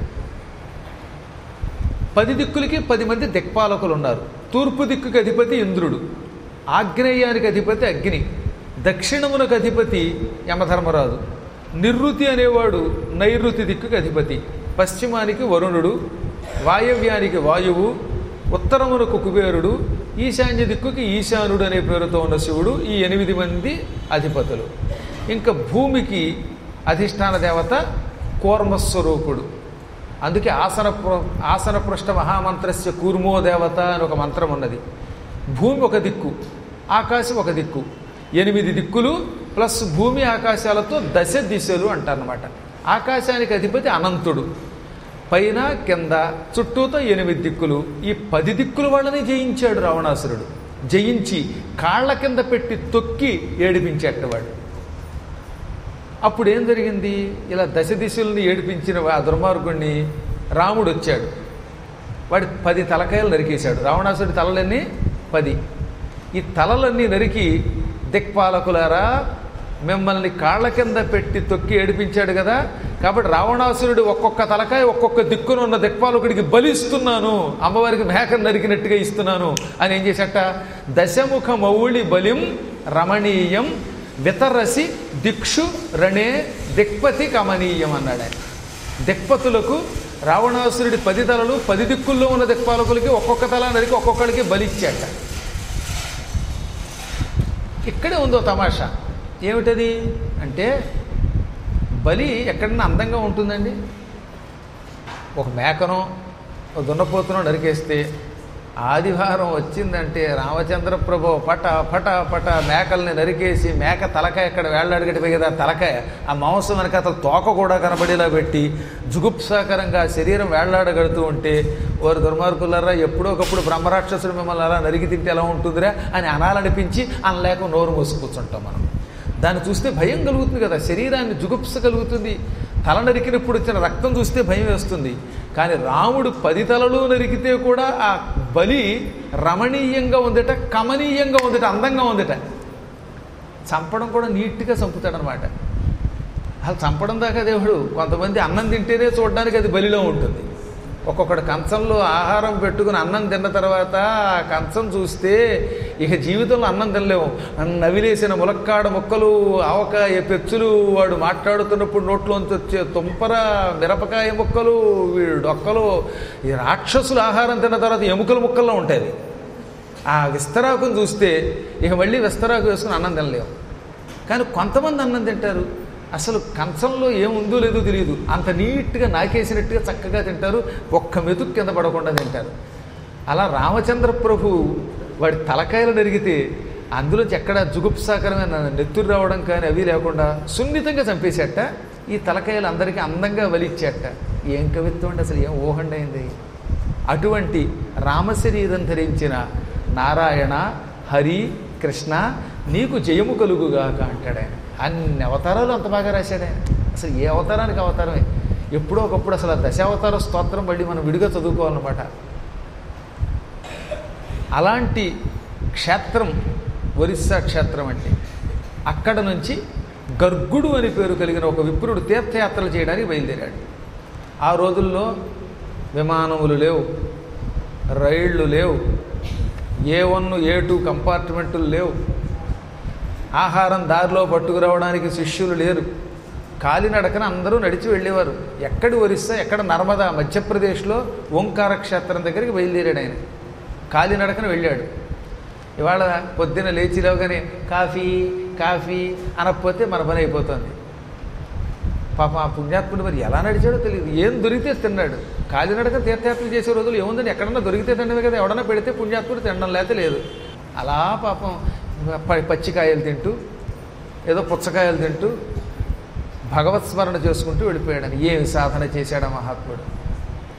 పది దిక్కులకి పది మంది దిక్పాలకులు ఉన్నారు తూర్పు దిక్కుకి అధిపతి ఇంద్రుడు ఆగ్నేయానికి అధిపతి అగ్ని దక్షిణమునకు అధిపతి యమధర్మరాజు నిర్వృతి అనేవాడు నైరుతి దిక్కుకి అధిపతి పశ్చిమానికి వరుణుడు వాయవ్యానికి వాయువు ఉత్తరమునకు కుబేరుడు ఈశాన్య దిక్కుకి ఈశానుడు అనే పేరుతో ఉన్న శివుడు ఈ ఎనిమిది మంది అధిపతులు ఇంకా భూమికి అధిష్టాన దేవత కూర్మస్వరూపుడు అందుకే ఆసన ప్ర- ఆసన పృష్ఠ మహామంత్రస్య కూర్మో దేవత అని ఒక మంత్రం ఉన్నది భూమి ఒక దిక్కు ఆకాశం ఒక దిక్కు ఎనిమిది దిక్కులు ప్లస్ భూమి ఆకాశాలతో దశ దిశలు అంటారనమాట ఆకాశానికి అధిపతి అనంతుడు పైన కింద చుట్టూతో ఎనిమిది దిక్కులు ఈ పది దిక్కుల వాళ్ళని జయించాడు రావణాసురుడు జయించి కాళ్ళ కింద పెట్టి తొక్కి ఏడిపించేటవాడు అప్పుడు ఏం జరిగింది ఇలా దశ దిశల్ని ఏడిపించిన ఆ దుర్మార్గుణ్ణి రాముడు వచ్చాడు వాడి పది తలకాయలు నరికేశాడు రావణాసుడి తలలన్నీ పది ఈ తలలన్నీ నరికి దిక్పాలకులారా మిమ్మల్ని కాళ్ళ కింద పెట్టి తొక్కి ఏడిపించాడు కదా కాబట్టి రావణాసురుడు ఒక్కొక్క తలకాయ ఒక్కొక్క దిక్కున ఉన్న దిక్పాలకుడికి బలిస్తున్నాను అమ్మవారికి మేకను నరికినట్టుగా ఇస్తున్నాను అని ఏం చేశాట దశముఖ మౌళి బలిం రమణీయం వితరసి దిక్షు రణే దిక్పతి కమనీయం అన్నాడు ఆయన దిక్పతులకు రావణాసురుడి పది తలలు పది దిక్కుల్లో ఉన్న దిక్పాలకులకి ఒక్కొక్క తల నరికి ఒక్కొక్కడికి బలిచ్చాట ఇక్కడే ఉందో తమాషా ఏమిటది అంటే బలి ఎక్కడన్నా అందంగా ఉంటుందండి ఒక మేకనో ఒక దున్నపోతునో నరికేస్తే ఆదివారం వచ్చిందంటే రామచంద్ర ప్రభు పట పట పట మేకల్ని నరికేసి మేక తలకాయ ఎక్కడ వేళ్లాడగట్టి కదా తలకాయ ఆ మాంసం వెనక అతను తోక కూడా కనబడేలా పెట్టి జుగుప్సాకరంగా ఆ శరీరం వేళ్లాడగడుతూ ఉంటే వారు దుర్మార్గులారా ఎప్పుడో ఒకప్పుడు బ్రహ్మరాక్షసుడు మిమ్మల్ని అలా నరికి తింటే ఎలా ఉంటుందిరా అని అనాలనిపించి అనలేక నోరు మూసి కూర్చుంటాం మనం దాన్ని చూస్తే భయం కలుగుతుంది కదా శరీరాన్ని జుగుప్స కలుగుతుంది తల నరికినప్పుడు వచ్చిన రక్తం చూస్తే భయం వేస్తుంది కానీ రాముడు పది తలలు నరికితే కూడా ఆ బలి రమణీయంగా ఉందట కమనీయంగా ఉందట అందంగా ఉందట చంపడం కూడా నీట్గా చంపుతాడనమాట అసలు చంపడం దాకా దేవుడు కొంతమంది అన్నం తింటేనే చూడడానికి అది బలిలో ఉంటుంది ఒక్కొక్కడు కంచంలో ఆహారం పెట్టుకుని అన్నం తిన్న తర్వాత ఆ కంచం చూస్తే ఇక జీవితంలో అన్నం తినలేము నవిలేసిన ములక్కాడ ముక్కలు ఆవకాయ పెచ్చులు వాడు మాట్లాడుతున్నప్పుడు నోట్లోంచి వచ్చే తుంపర మిరపకాయ ముక్కలు వీడు డొక్కలు ఈ రాక్షసులు ఆహారం తిన్న తర్వాత ఎముకల ముక్కల్లో ఉంటుంది ఆ విస్తరాకును చూస్తే ఇక మళ్ళీ విస్తరాకు వేసుకుని అన్నం తినలేము కానీ కొంతమంది అన్నం తింటారు అసలు కంచంలో ఏముందో లేదో తెలియదు అంత నీట్గా నాకేసినట్టుగా చక్కగా తింటారు ఒక్క మెతుకు కింద పడకుండా తింటారు అలా రామచంద్ర ప్రభు వాడి తలకాయలు నరిగితే అందులోంచి ఎక్కడ జుగుప్సాకరమైన నెత్తురు రావడం కానీ అవి లేకుండా సున్నితంగా చంపేసేట ఈ తలకాయలు అందరికీ అందంగా వలిచ్చేట ఏం కవిత్వం అండి అసలు ఏం ఊహండి అయింది అటువంటి రామశరీరం ధరించిన నారాయణ హరి కృష్ణ నీకు జయము కలుగుగాక అంటాడు ఆయన అన్ని అవతారాలు అంత బాగా రాశాడు ఆయన అసలు ఏ అవతారానికి అవతారమే ఎప్పుడో ఒకప్పుడు అసలు ఆ దశావతార స్తోత్రం మళ్ళీ మనం విడిగా చదువుకోవాలన్నమాట అలాంటి క్షేత్రం ఒరిస్సా క్షేత్రం అంటే అక్కడ నుంచి గర్గుడు అని పేరు కలిగిన ఒక విప్రుడు తీర్థయాత్రలు చేయడానికి బయలుదేరాడు ఆ రోజుల్లో విమానములు లేవు రైళ్ళు లేవు ఏ వన్ ఏ టూ కంపార్ట్మెంట్లు లేవు ఆహారం దారిలో పట్టుకురావడానికి శిష్యులు లేరు కాలినడకన అందరూ నడిచి వెళ్ళేవారు ఎక్కడి ఒరిస్సా ఎక్కడ నర్మదా మధ్యప్రదేశ్లో ఓంకార క్షేత్రం దగ్గరికి బయలుదేరాడు ఆయన కాలినడకన వెళ్ళాడు ఇవాళ పొద్దున లేచి లేవగానే కాఫీ కాఫీ అనకపోతే మన పని అయిపోతుంది పాప ఆ పుణ్యాత్ముడు మరి ఎలా నడిచాడో తెలియదు ఏం దొరికితే తిన్నాడు కాలినడక తీర్థయాత్రలు చేసే రోజులు ఏముందని ఎక్కడన్నా దొరికితే తినడమే కదా ఎవడన్నా పెడితే పుణ్యాత్ముడు తినడం లేకపోతే లేదు అలా పాపం ప- పచ్చికాయలు తింటూ ఏదో పుచ్చకాయలు తింటూ భగవత్ స్మరణ చేసుకుంటూ వెళ్ళిపోయాడని ఏమి సాధన చేశాడు ఆ మహాత్ముడు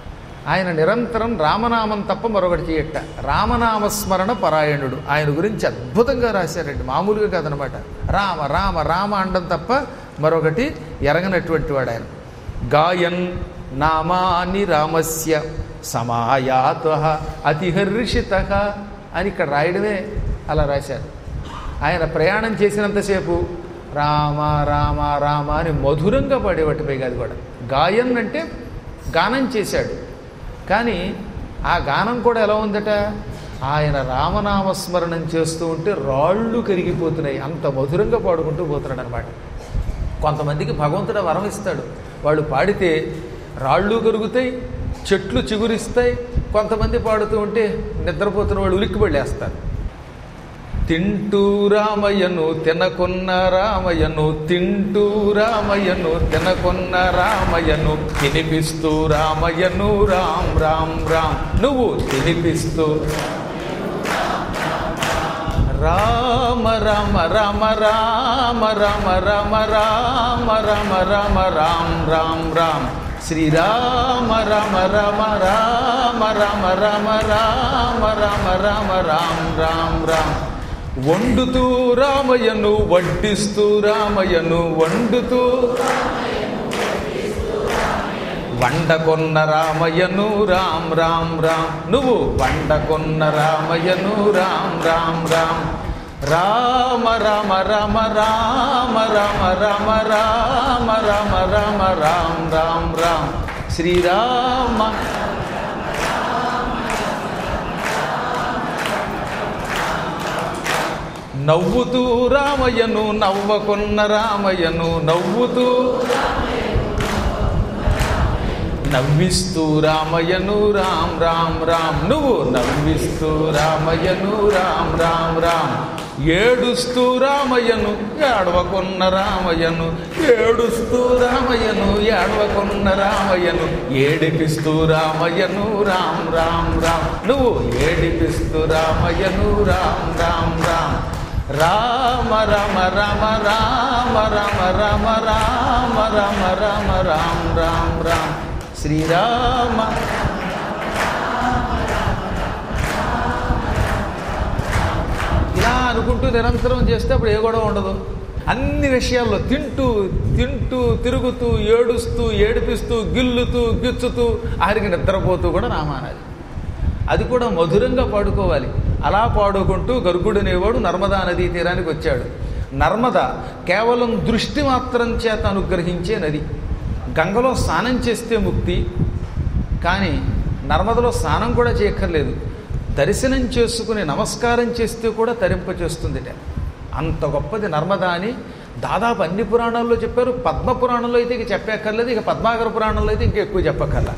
ఆయన నిరంతరం రామనామం తప్ప మరొకటి చేయట రామనామస్మరణ పరాయణుడు ఆయన గురించి అద్భుతంగా రాశారండి మామూలుగా కాదనమాట రామ రామ రామ అండం తప్ప మరొకటి ఎరగనటువంటి వాడు ఆయన గాయన్ నామాని రామస్య సమాయాత అతిహర్షిత అని ఇక్కడ రాయడమే అలా రాశారు ఆయన ప్రయాణం చేసినంతసేపు రామ రామ రామ అని మధురంగా పాడేవాటిపై కాదు కూడా గాయన్ అంటే గానం చేశాడు కానీ ఆ గానం కూడా ఎలా ఉందట ఆయన రామనామస్మరణం చేస్తూ ఉంటే రాళ్ళు కరిగిపోతున్నాయి అంత మధురంగా పాడుకుంటూ పోతున్నాడు అనమాట కొంతమందికి భగవంతుడు వరం ఇస్తాడు వాళ్ళు పాడితే రాళ్ళు కరుగుతాయి చెట్లు చిగురిస్తాయి కొంతమంది పాడుతూ ఉంటే నిద్రపోతున్న వాళ్ళు ఉలిక్కి పడేస్తారు తింటూ రామయ్యను తినకొన్న రామయ్యను తింటూ రామయ్యను తినకొన్న రామయ్యను తినిపిస్తూ రామయ్యను రామ్ రామ్ రామ్ నువ్వు తినిపిస్తూ రామ రామ రామ రామ రామ రామ రామ రామ రామ రామ్ రామ్ రామ్ శ్రీరామ రామ రామ రామ రామ రామ రామ రామ రామ రామ్ రామ్ రామ్ వండుతూ రామయ్యను వడ్డిస్తూ రామయ్యను వండుతూ వండకొన్న రామయ్యను రామ్ రామ్ రామ్ నువ్వు వండకొన్న రామయ్యను రామ్ రామ్ రామ్ రామ రామ రామ రామ రామ రామ రామ రామ రామ రామ్ రామ్ రామ్ శ్రీరామ నవ్వుతూ రామయ్యను నవ్వకొన్న రామయ్యను నవ్వుతూ నవ్విస్తూ రామయ్యను రామ్ రామ్ రామ్ నువ్వు నవ్విస్తూ రామయ్యను రామ్ రామ్ రామ్ ఏడుస్తూ రామయ్యను ఏడవకున్న రామయ్యను ఏడుస్తూ రామయ్యను ఏడవకున్న రామయ్యను ఏడిపిస్తూ రామయ్యను రామ్ రామ్ రామ్ నువ్వు ఏడిపిస్తూ రామయ్యను రామ్ రామ్ రామ్ రామ రామ రామ రామ రామ రామ రామ రామ రామ రామ రామ రామ శ్రీరామ ఇలా అనుకుంటూ నిరంతరం చేస్తే అప్పుడు ఏ గొడవ ఉండదు అన్ని విషయాల్లో తింటూ తింటూ తిరుగుతూ ఏడుస్తూ ఏడిపిస్తూ గిల్లుతూ గిచ్చుతూ ఆరికి నిద్రపోతూ కూడా రామానాది అది కూడా మధురంగా పాడుకోవాలి అలా పాడుకుంటూ గర్గుడనేవాడు నర్మదా నదీ తీరానికి వచ్చాడు నర్మద కేవలం దృష్టి మాత్రం చేత అనుగ్రహించే నది గంగలో స్నానం చేస్తే ముక్తి కానీ నర్మదలో స్నానం కూడా చేయక్కర్లేదు దర్శనం చేసుకుని నమస్కారం చేస్తే కూడా తరింపచేస్తుందిట అంత గొప్పది నర్మదా అని దాదాపు అన్ని పురాణాల్లో చెప్పారు పద్మ పురాణంలో అయితే ఇక చెప్పక్కర్లేదు ఇక పద్మాకర పురాణంలో అయితే ఇంకా ఎక్కువ చెప్పక్కర్లా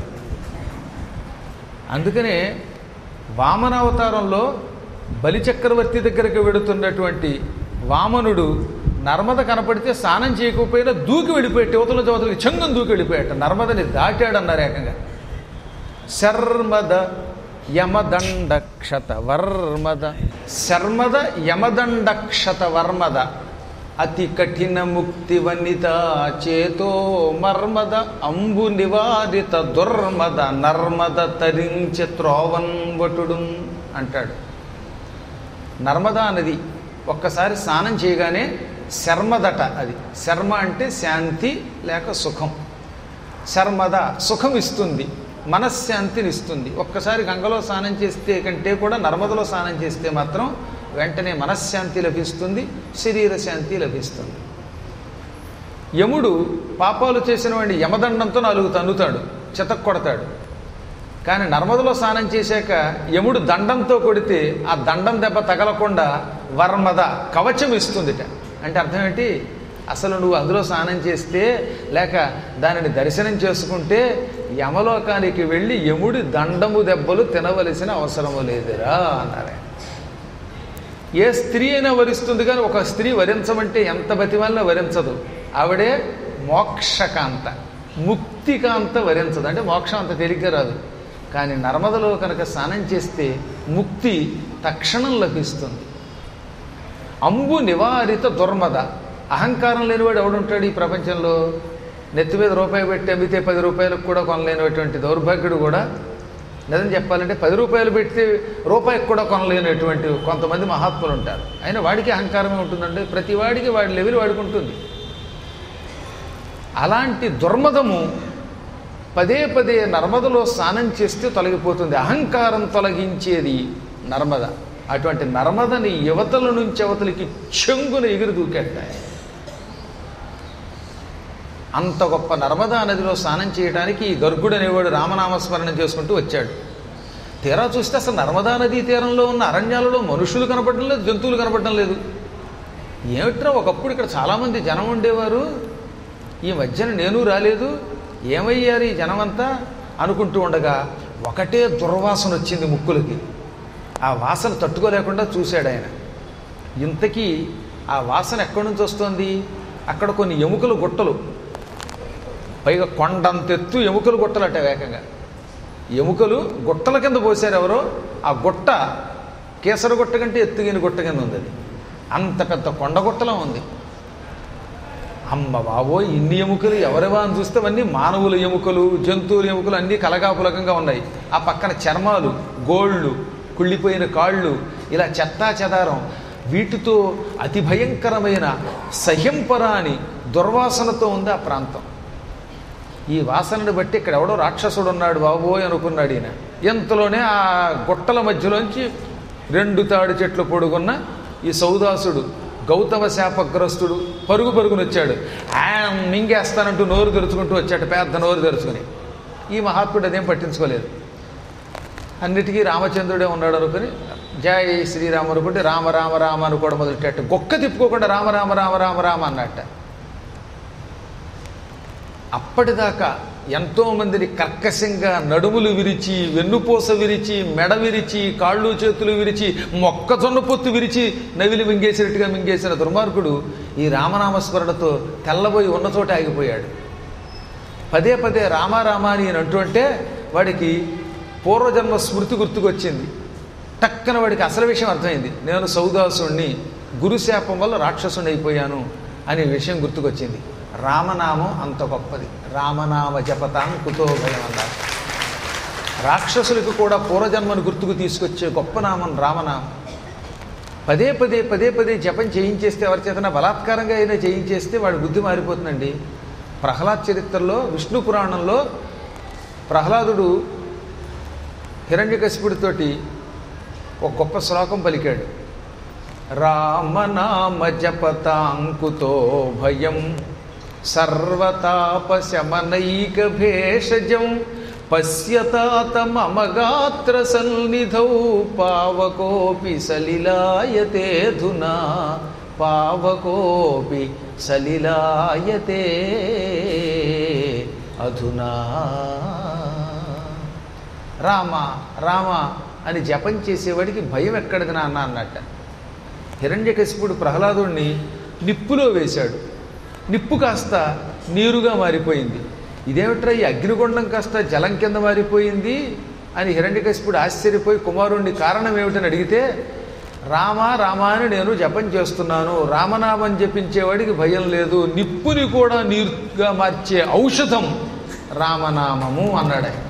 అందుకనే వామనావతారంలో బలిచక్రవర్తి దగ్గరికి వెడుతున్నటువంటి వామనుడు నర్మద కనపడితే స్నానం చేయకపోయినా దూకి వెళ్ళిపోయాడు యువతల చవతలకి చంగం దూకి వెళ్ళిపోయాట నర్మదని దాటాడన్నారు ఏకంగా శర్మద యమదండక్షత వర్మద శర్మద యమదండక్షత వర్మద అతి కఠిన ముక్తి వనిత చేతో మర్మద అంబు నివారిత దుర్మద నర్మద తరించి త్రోవన్ వటుడు అంటాడు నర్మదా నది ఒక్కసారి స్నానం చేయగానే శర్మదట అది శర్మ అంటే శాంతి లేక సుఖం శర్మద సుఖం ఇస్తుంది మనశ్శాంతిని ఇస్తుంది ఒక్కసారి గంగలో స్నానం చేస్తే కంటే కూడా నర్మదలో స్నానం చేస్తే మాత్రం వెంటనే మనశ్శాంతి లభిస్తుంది శరీర శాంతి లభిస్తుంది యముడు పాపాలు చేసిన వాడిని యమదండంతో నాలుగు తన్నుతాడు చితక్ కొడతాడు కానీ నర్మదలో స్నానం చేశాక యముడు దండంతో కొడితే ఆ దండం దెబ్బ తగలకుండా వర్మద కవచం ఇస్తుందిట అంటే అర్థం ఏంటి అసలు నువ్వు అందులో స్నానం చేస్తే లేక దానిని దర్శనం చేసుకుంటే యమలోకానికి వెళ్ళి యముడి దండము దెబ్బలు తినవలసిన అవసరము లేదురా అన్నారే ఏ స్త్రీ అయినా వరిస్తుంది కానీ ఒక స్త్రీ వరించమంటే ఎంత బతిమాలినా వరించదు ఆవిడే మోక్షకాంత ముక్తికాంత వరించదు అంటే మోక్షం అంత తేలిగ్గా రాదు కానీ నర్మదలో కనుక స్నానం చేస్తే ముక్తి తక్షణం లభిస్తుంది అంబు నివారిత దుర్మద అహంకారం లేనివాడు ఎవడుంటాడు ఈ ప్రపంచంలో నెత్తి మీద రూపాయి పెట్టి అమ్మితే పది రూపాయలకు కూడా కొనలేనటువంటి దౌర్భాగ్యుడు కూడా నిజం చెప్పాలంటే పది రూపాయలు పెడితే రూపాయికి కూడా కొనలేనటువంటి కొంతమంది మహాత్ములు ఉంటారు అయినా వాడికి అహంకారమే ఉంటుందంటే ప్రతి వాడికి వాడి లెవెల్ వాడికి ఉంటుంది అలాంటి దుర్మదము పదే పదే నర్మదలో స్నానం చేస్తే తొలగిపోతుంది అహంకారం తొలగించేది నర్మద అటువంటి నర్మదని యువతల నుంచి అవతలికి చెంగున ఎగిరి దూకెట్టాయి అంత గొప్ప నర్మదా నదిలో స్నానం చేయడానికి ఈ గర్గుడు అనేవాడు రామనామస్మరణం చేసుకుంటూ వచ్చాడు తీరా చూస్తే అసలు నర్మదా నదీ తీరంలో ఉన్న అరణ్యాలలో మనుషులు కనపడడం లేదు జంతువులు కనపడడం లేదు ఏమిట్రా ఒకప్పుడు ఇక్కడ చాలామంది జనం ఉండేవారు ఈ మధ్యన నేను రాలేదు ఏమయ్యారు ఈ జనమంతా అనుకుంటూ ఉండగా ఒకటే దుర్వాసన వచ్చింది ముక్కులకి ఆ వాసన తట్టుకోలేకుండా చూశాడు ఆయన ఇంతకీ ఆ వాసన ఎక్కడి నుంచి వస్తుంది అక్కడ కొన్ని ఎముకలు గుట్టలు పైగా కొండంతెత్తు ఎముకలు గుట్టలట వేగంగా ఎముకలు గుట్టల కింద పోసారు ఎవరో ఆ గుట్ట కేసర గుట్ట కంటే ఎత్తుగిన గుట్ట కింద ఉంది అది అంత పెద్ద కొండ గుట్టలో ఉంది అమ్మ బాబోయ్ ఇన్ని ఎముకలు ఎవరెవా అని చూస్తే అవన్నీ మానవుల ఎముకలు జంతువుల ఎముకలు అన్నీ కలగాపులకంగా ఉన్నాయి ఆ పక్కన చర్మాలు గోళ్ళు కుళ్ళిపోయిన కాళ్ళు ఇలా చెత్తా చెదారం వీటితో అతి భయంకరమైన సహ్యంపరాని దుర్వాసనతో ఉంది ఆ ప్రాంతం ఈ వాసనను బట్టి ఇక్కడ ఎవడో రాక్షసుడు ఉన్నాడు బాబోయ్ అనుకున్నాడు ఈయన ఎంతలోనే ఆ గుట్టల మధ్యలోంచి రెండు తాడి చెట్లు పొడుగున్న ఈ సౌదాసుడు గౌతమ శాపగ్రస్తుడు పరుగు పరుగుని వచ్చాడు ఆయన మింగేస్తానంటూ నోరు తెరుచుకుంటూ వచ్చాడు పెద్ద నోరు తెరుచుకుని ఈ మహాత్ముడు అదేం పట్టించుకోలేదు అన్నిటికీ రామచంద్రుడే ఉన్నాడు అనుకుని జై శ్రీరామ అనుకుంటే రామ రామ రామ అనుకోవడం మొదలెట్టాడు గొక్క తిప్పుకోకుండా రామ రామ రామ రామ రామ అన్నట్ట అప్పటిదాకా ఎంతోమందిని కర్కశంగా నడుములు విరిచి వెన్నుపూస విరిచి మెడ విరిచి కాళ్ళు చేతులు విరిచి మొక్కజొన్న పొత్తు విరిచి నవిలి మింగేసినట్టుగా మింగేసిన దుర్మార్గుడు ఈ రామనామస్మరణతో తెల్లబోయి ఉన్న చోట ఆగిపోయాడు పదే పదే రామ రామ అని ఈయన అంటూ అంటే వాడికి పూర్వజన్మ స్మృతి గుర్తుకొచ్చింది టక్కన వాడికి అసలు విషయం అర్థమైంది నేను సౌదాసుణ్ణి గురుశాపం వల్ల రాక్షసుని అయిపోయాను అనే విషయం గుర్తుకొచ్చింది రామనామం అంత గొప్పది రామనామ జపతాం కుతో భయం అన్నారు రాక్షసులకు కూడా పూర్వజన్మను గుర్తుకు తీసుకొచ్చే గొప్ప నామం రామనామం పదే పదే పదే పదే జపం చేయించేస్తే ఎవరి చేతన బలాత్కారంగా అయినా చేయించేస్తే వాడి బుద్ధి మారిపోతుందండి ప్రహ్లాద్ చరిత్రలో విష్ణు పురాణంలో ప్రహ్లాదుడు హిరణ్యకశిపుడితోటి ఒక గొప్ప శ్లోకం పలికాడు రామనామ జపతాంకుతో భయం సర్వతాపశమనైక భేషజం పశ్యతాత మమ గాత్ర సన్నిధౌ పావకోపి సలిలాయతేధునా పావకోపి సలిలాయతే అధునా రామ రామ అని జపం చేసేవాడికి భయం ఎక్కడిది నాన్న అన్నట్ట హిరణ్యకశిపుడు ప్రహ్లాదుడిని నిప్పులో వేశాడు నిప్పు కాస్త నీరుగా మారిపోయింది ఇదేమిట్రా ఈ అగ్నిగుండం కాస్త జలం కింద మారిపోయింది అని హిరణ్యకశిపుడు ఆశ్చర్యపోయి కుమారుణ్ణి కారణం ఏమిటని అడిగితే రామ రామ అని నేను జపం చేస్తున్నాను రామనామం జపించేవాడికి భయం లేదు నిప్పుని కూడా నీరుగా మార్చే ఔషధం రామనామము అన్నాడు ఆయన.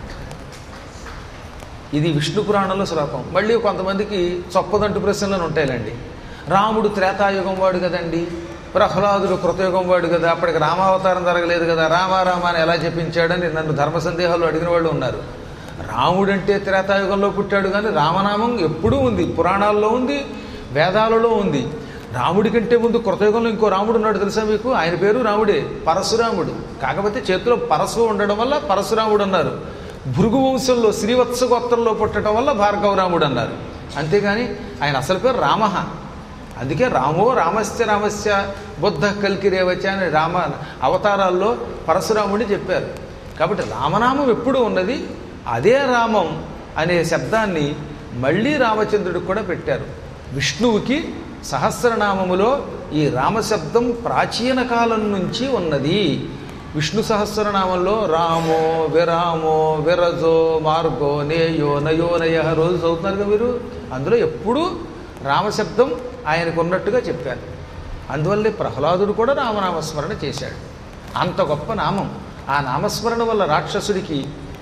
ఇది విష్ణు పురాణంలో శ్లోకం మళ్ళీ కొంతమందికి చొప్పదంటు ప్రశ్నలను ఉంటాయిలండి రాముడు త్రేతాయుగం వాడు కదండి ప్రహ్లాదుడు కృతయుగం వాడు కదా అప్పటికి రామావతారం జరగలేదు కదా రామ రామ అని ఎలా చెప్పించాడని నన్ను ధర్మ సందేహాలు అడిగిన వాళ్ళు ఉన్నారు రాముడంటే త్రేతాయుగంలో పుట్టాడు కానీ రామనామం ఎప్పుడూ ఉంది పురాణాల్లో ఉంది వేదాలలో ఉంది రాముడి కంటే ముందు కృతయుగంలో ఇంకో రాముడు ఉన్నాడు తెలుసా మీకు ఆయన పేరు రాముడే పరశురాముడు కాకపోతే చేతిలో పరశు ఉండడం వల్ల పరశురాముడు అన్నారు భృగు వంశంలో శ్రీవత్స గోత్రంలో పుట్టడం వల్ల భార్గవరాముడు అన్నారు అంతేగాని ఆయన అసలు పేరు రామహ అందుకే రామో రామస్య రామస్య బుద్ధ కల్కిరేవచ అని రామ అవతారాల్లో పరశురాముడి చెప్పారు కాబట్టి రామనామం ఎప్పుడూ ఉన్నది అదే రామం అనే శబ్దాన్ని మళ్ళీ రామచంద్రుడికి కూడా పెట్టారు విష్ణువుకి సహస్రనామములో ఈ రామశబ్దం ప్రాచీన కాలం నుంచి ఉన్నది విష్ణు సహస్రనామంలో రామో విరామో విరజో మార్గో నేయో నయో నయ రోజు చదువుతున్నారు కదా మీరు అందులో ఎప్పుడూ రామశబ్దం ఆయనకు ఉన్నట్టుగా చెప్పారు అందువల్లే ప్రహ్లాదుడు కూడా రామనామస్మరణ చేశాడు అంత గొప్ప నామం ఆ నామస్మరణ వల్ల రాక్షసుడికి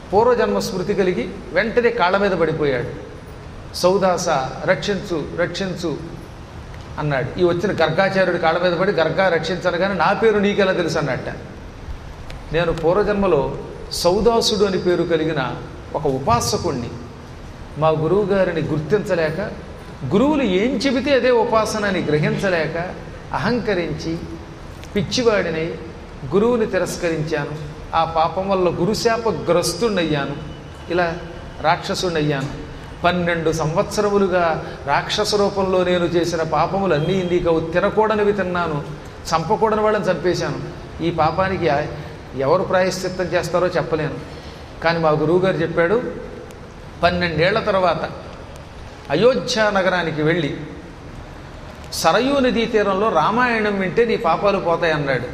పూర్వజన్మ స్మృతి కలిగి వెంటనే కాళ్ళ మీద పడిపోయాడు సౌదాస రక్షించు రక్షించు అన్నాడు ఈ వచ్చిన గర్గాచార్యుడి కాళ్ళ మీద పడి గర్గా రక్షించను కానీ నా పేరు నీకెలా తెలుసు అన్నట్ట నేను పూర్వజన్మలో సౌదాసుడు అని పేరు కలిగిన ఒక ఉపాసకుణ్ణి మా గురువు గారిని గుర్తించలేక గురువులు ఏం చెబితే అదే ఉపాసన అని గ్రహించలేక అహంకరించి పిచ్చివాడినై గురువుని తిరస్కరించాను ఆ పాపం వల్ల గురుశాపగ్రస్తుణ్ణయ్యాను ఇలా రాక్షసుణ్ణయ్యాను పన్నెండు సంవత్సరములుగా రాక్షస రూపంలో నేను చేసిన పాపములన్నీ నీకు తినకూడనివి తిన్నాను చంపకూడని వాళ్ళని చంపేశాను ఈ పాపానికి ఎవరు ప్రాయశ్చిత్తం చేస్తారో చెప్పలేను కానీ మా గురువుగారు చెప్పాడు పన్నెండేళ్ల తర్వాత అయోధ్య నగరానికి వెళ్ళి సరయూ నదీ తీరంలో రామాయణం వింటే నీ పాపాలు పోతాయి అన్నాడు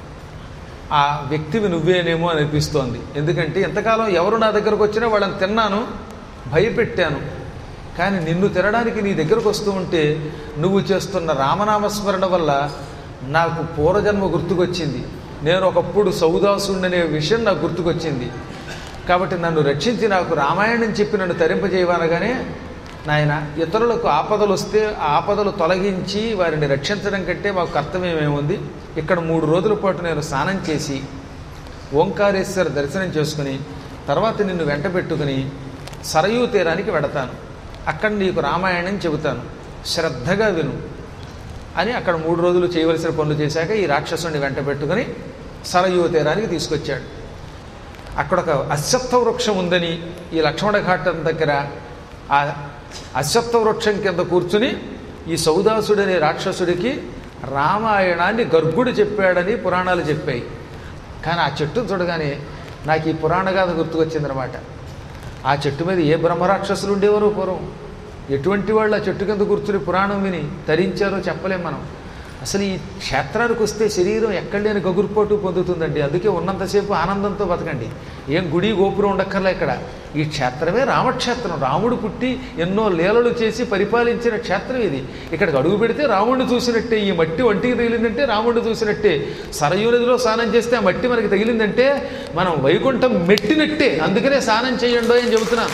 ఆ వ్యక్తివి నువ్వేనేమో అని అనిపిస్తోంది ఎందుకంటే ఎంతకాలం ఎవరు నా దగ్గరకు వచ్చినా వాళ్ళని తిన్నాను భయపెట్టాను కానీ నిన్ను తినడానికి నీ దగ్గరకు వస్తూ ఉంటే నువ్వు చేస్తున్న రామనామస్మరణ వల్ల నాకు పూర్వజన్మ గుర్తుకొచ్చింది నేను ఒకప్పుడు సౌదాసుండనే విషయం నాకు గుర్తుకొచ్చింది కాబట్టి నన్ను రక్షించి నాకు రామాయణం చెప్పి నన్ను తరింపజేయవనగానే నాయన ఇతరులకు ఆపదలు వస్తే ఆ ఆపదలు తొలగించి వారిని రక్షించడం కంటే మాకు కర్తవ్యం ఏముంది ఇక్కడ మూడు రోజుల పాటు నేను స్నానం చేసి ఓంకారేశ్వర దర్శనం చేసుకుని తర్వాత నిన్ను వెంట పెట్టుకుని సరయూ తీరానికి వెడతాను అక్కడ నీకు రామాయణం చెబుతాను శ్రద్ధగా విను అని అక్కడ మూడు రోజులు చేయవలసిన పనులు చేశాక ఈ రాక్షసుని వెంట పెట్టుకుని సరయూ తీరానికి తీసుకొచ్చాడు అక్కడ ఒక అశ్వత్థ వృక్షం ఉందని ఈ లక్ష్మణ ఘాటం దగ్గర ఆ అశ్వత్థ వృక్షం కింద కూర్చుని ఈ సౌదాసుడనే రాక్షసుడికి రామాయణాన్ని గర్గుడు చెప్పాడని పురాణాలు చెప్పాయి కానీ ఆ చెట్టును చూడగానే నాకు ఈ పురాణ గాథ గుర్తుకొచ్చిందనమాట ఆ చెట్టు మీద ఏ బ్రహ్మరాక్షసులు ఉండేవారో పూర్వం ఎటువంటి వాళ్ళు ఆ చెట్టు కింద కూర్చుని పురాణం విని తరించారో చెప్పలేం మనం అసలు ఈ క్షేత్రానికి వస్తే శరీరం ఎక్కడ లేని గగురుపాటు పొందుతుందండి అందుకే ఉన్నంతసేపు ఆనందంతో బతకండి ఏం గుడి గోపురం ఉండక్కర్లే ఇక్కడ ఈ క్షేత్రమే రామక్షేత్రం రాముడు పుట్టి ఎన్నో లీలలు చేసి పరిపాలించిన క్షేత్రం ఇది ఇక్కడికి అడుగు పెడితే రాముడిని చూసినట్టే ఈ మట్టి ఒంటికి తగిలిందంటే రాముడిని చూసినట్టే సరయూ నదిలో స్నానం చేస్తే ఆ మట్టి మనకి తగిలిందంటే మనం వైకుంఠం మెట్టినట్టే అందుకనే స్నానం చేయండి అని చెబుతున్నాను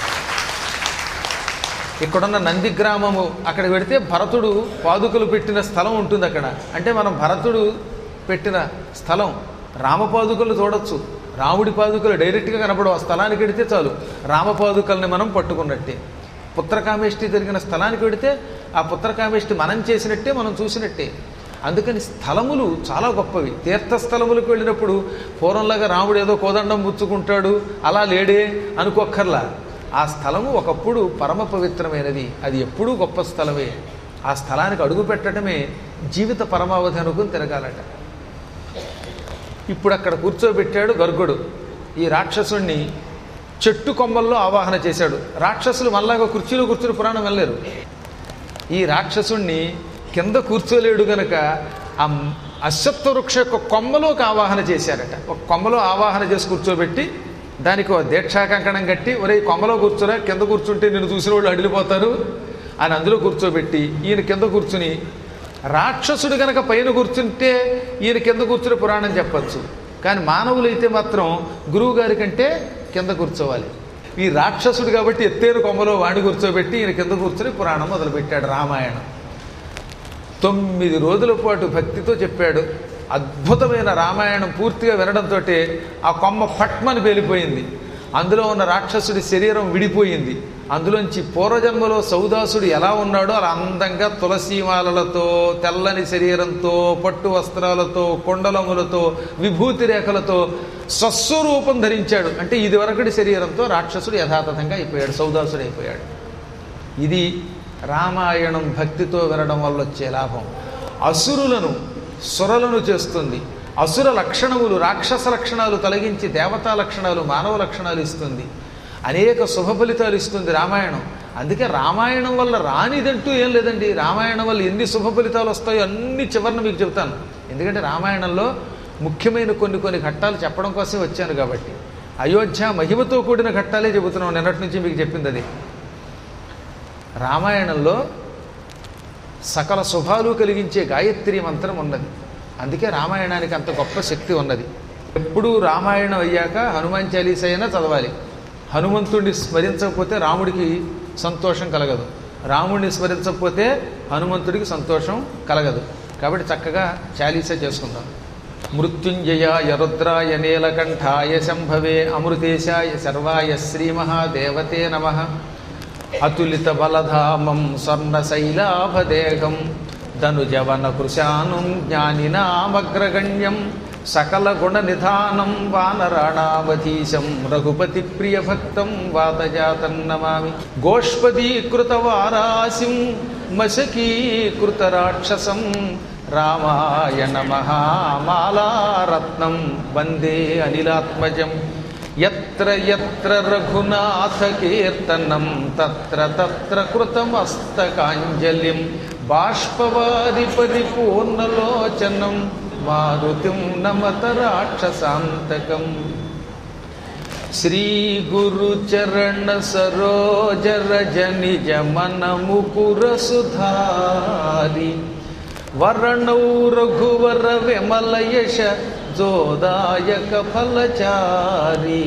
ఇక్కడున్న నంది గ్రామము అక్కడికి పెడితే భరతుడు పాదుకలు పెట్టిన స్థలం ఉంటుంది అక్కడ అంటే మనం భరతుడు పెట్టిన స్థలం రామపాదుకలు చూడొచ్చు రాముడి పాదుకలు డైరెక్ట్గా కనపడవు ఆ స్థలానికి వెడితే చాలు రామపాదుకల్ని మనం పట్టుకున్నట్టే పుత్రకామేష్టి జరిగిన స్థలానికి వెడితే ఆ పుత్రకామేష్టి మనం చేసినట్టే మనం చూసినట్టే అందుకని స్థలములు చాలా గొప్పవి తీర్థస్థలములకు వెళ్ళినప్పుడు పూర్వంలాగా రాముడు ఏదో కోదండం పుచ్చుకుంటాడు అలా లేడే అనుకోక్కర్లా ఆ స్థలము ఒకప్పుడు పరమ పవిత్రమైనది అది ఎప్పుడూ గొప్ప స్థలమే ఆ స్థలానికి అడుగు పెట్టడమే జీవిత పరమావధి అనుకుని తిరగాలట ఇప్పుడు అక్కడ కూర్చోబెట్టాడు గర్గుడు ఈ రాక్షసుణ్ణి చెట్టు కొమ్మల్లో ఆవాహన చేశాడు రాక్షసులు మళ్ళాగా కుర్చీలో కూర్చుని పురాణం వెళ్ళలేరు ఈ రాక్షసుణ్ణి కింద కూర్చోలేడు గనక ఆ అశ్వత్థ వృక్ష యొక్క కొమ్మలోకి ఆవాహన చేశారట ఒక కొమ్మలో ఆవాహన చేసి కూర్చోబెట్టి దానికి ఒక దీక్షా కంకణం కట్టి ఒరే కొమ్మలో కూర్చోరా కింద కూర్చుంటే నేను చూసిన వాళ్ళు అడిలిపోతారు అని అందులో కూర్చోబెట్టి ఈయన కింద కూర్చుని రాక్షసుడు గనక పైన కూర్చుంటే ఈయన కింద కూర్చుని పురాణం చెప్పచ్చు కానీ మానవులు అయితే మాత్రం గురువు గారి కంటే కింద కూర్చోవాలి ఈ రాక్షసుడు కాబట్టి ఎత్తేరు కొమ్మలో వాణి కూర్చోబెట్టి ఈయన కింద కూర్చుని పురాణం మొదలుపెట్టాడు రామాయణం తొమ్మిది రోజుల పాటు భక్తితో చెప్పాడు అద్భుతమైన రామాయణం పూర్తిగా వినడంతో ఆ కొమ్మ పట్మని పేలిపోయింది అందులో ఉన్న రాక్షసుడి శరీరం విడిపోయింది అందులోంచి పూర్వజన్మలో సౌదాసుడు ఎలా ఉన్నాడో అలా అందంగా తులసీమాలలతో తెల్లని శరీరంతో పట్టు వస్త్రాలతో కొండలములతో విభూతి రేఖలతో స్వస్వరూపం ధరించాడు అంటే ఇది వరకటి శరీరంతో రాక్షసుడు యథాతథంగా అయిపోయాడు సౌదాసుడు అయిపోయాడు ఇది రామాయణం భక్తితో వినడం వల్ల వచ్చే లాభం అసురులను సురలను చేస్తుంది అసుర లక్షణములు రాక్షస లక్షణాలు తొలగించి దేవతా లక్షణాలు మానవ లక్షణాలు ఇస్తుంది అనేక శుభ ఫలితాలు ఇస్తుంది రామాయణం అందుకే రామాయణం వల్ల రానిదంటూ ఏం లేదండి రామాయణం వల్ల ఎన్ని శుభ ఫలితాలు వస్తాయో అన్ని చివరిని మీకు చెబుతాను ఎందుకంటే రామాయణంలో ముఖ్యమైన కొన్ని కొన్ని ఘట్టాలు చెప్పడం కోసం వచ్చాను కాబట్టి అయోధ్య మహిమతో కూడిన ఘట్టాలే చెబుతున్నాం నిన్నటి నుంచి మీకు చెప్పింది అది రామాయణంలో సకల శుభాలు కలిగించే గాయత్రి మంత్రం ఉన్నది అందుకే రామాయణానికి అంత గొప్ప శక్తి ఉన్నది ఎప్పుడు రామాయణం అయ్యాక హనుమాన్ చాలీస అయినా చదవాలి హనుమంతుడిని స్మరించకపోతే రాముడికి సంతోషం కలగదు రాముడిని స్మరించకపోతే హనుమంతుడికి సంతోషం కలగదు కాబట్టి చక్కగా చాలీస చేసుకుందాం మృత్యుంజయాయ రుద్రాయ నీలకంఠాయ శంభవే అమృతేశాయ సర్వాయ శ్రీమహాదేవతే నమ అతులిత బలధామం స్వర్ణశైలాభదేహం ధనుజవన కృశానుం జ్ఞానినామగ్రగణ్యం సకల గుణ నిధానం వానరాణావధీశం రఘుపతి ప్రియ భక్తం వాతజాతం నమామి గోష్పదీకృత వారాసిం మశకీకృత రాక్షసం రామాయణ మహామాలారత్నం వందే అనిలాత్మజం ఎత్ర ఎత్ర రఘునాథ కీర్తనం తత్ర తత్ర కృతమస్తకాంజలిం బాష్పవారి పరిపూర్ణలోచనం మారుతిం నమత రాక్షసాంతకం శ్రీ గురు చరణ సరోజ రజ నిజ మన ముకుర సుధారి వరణౌ రఘువర విమల యశ జోదాయక ఫలచారి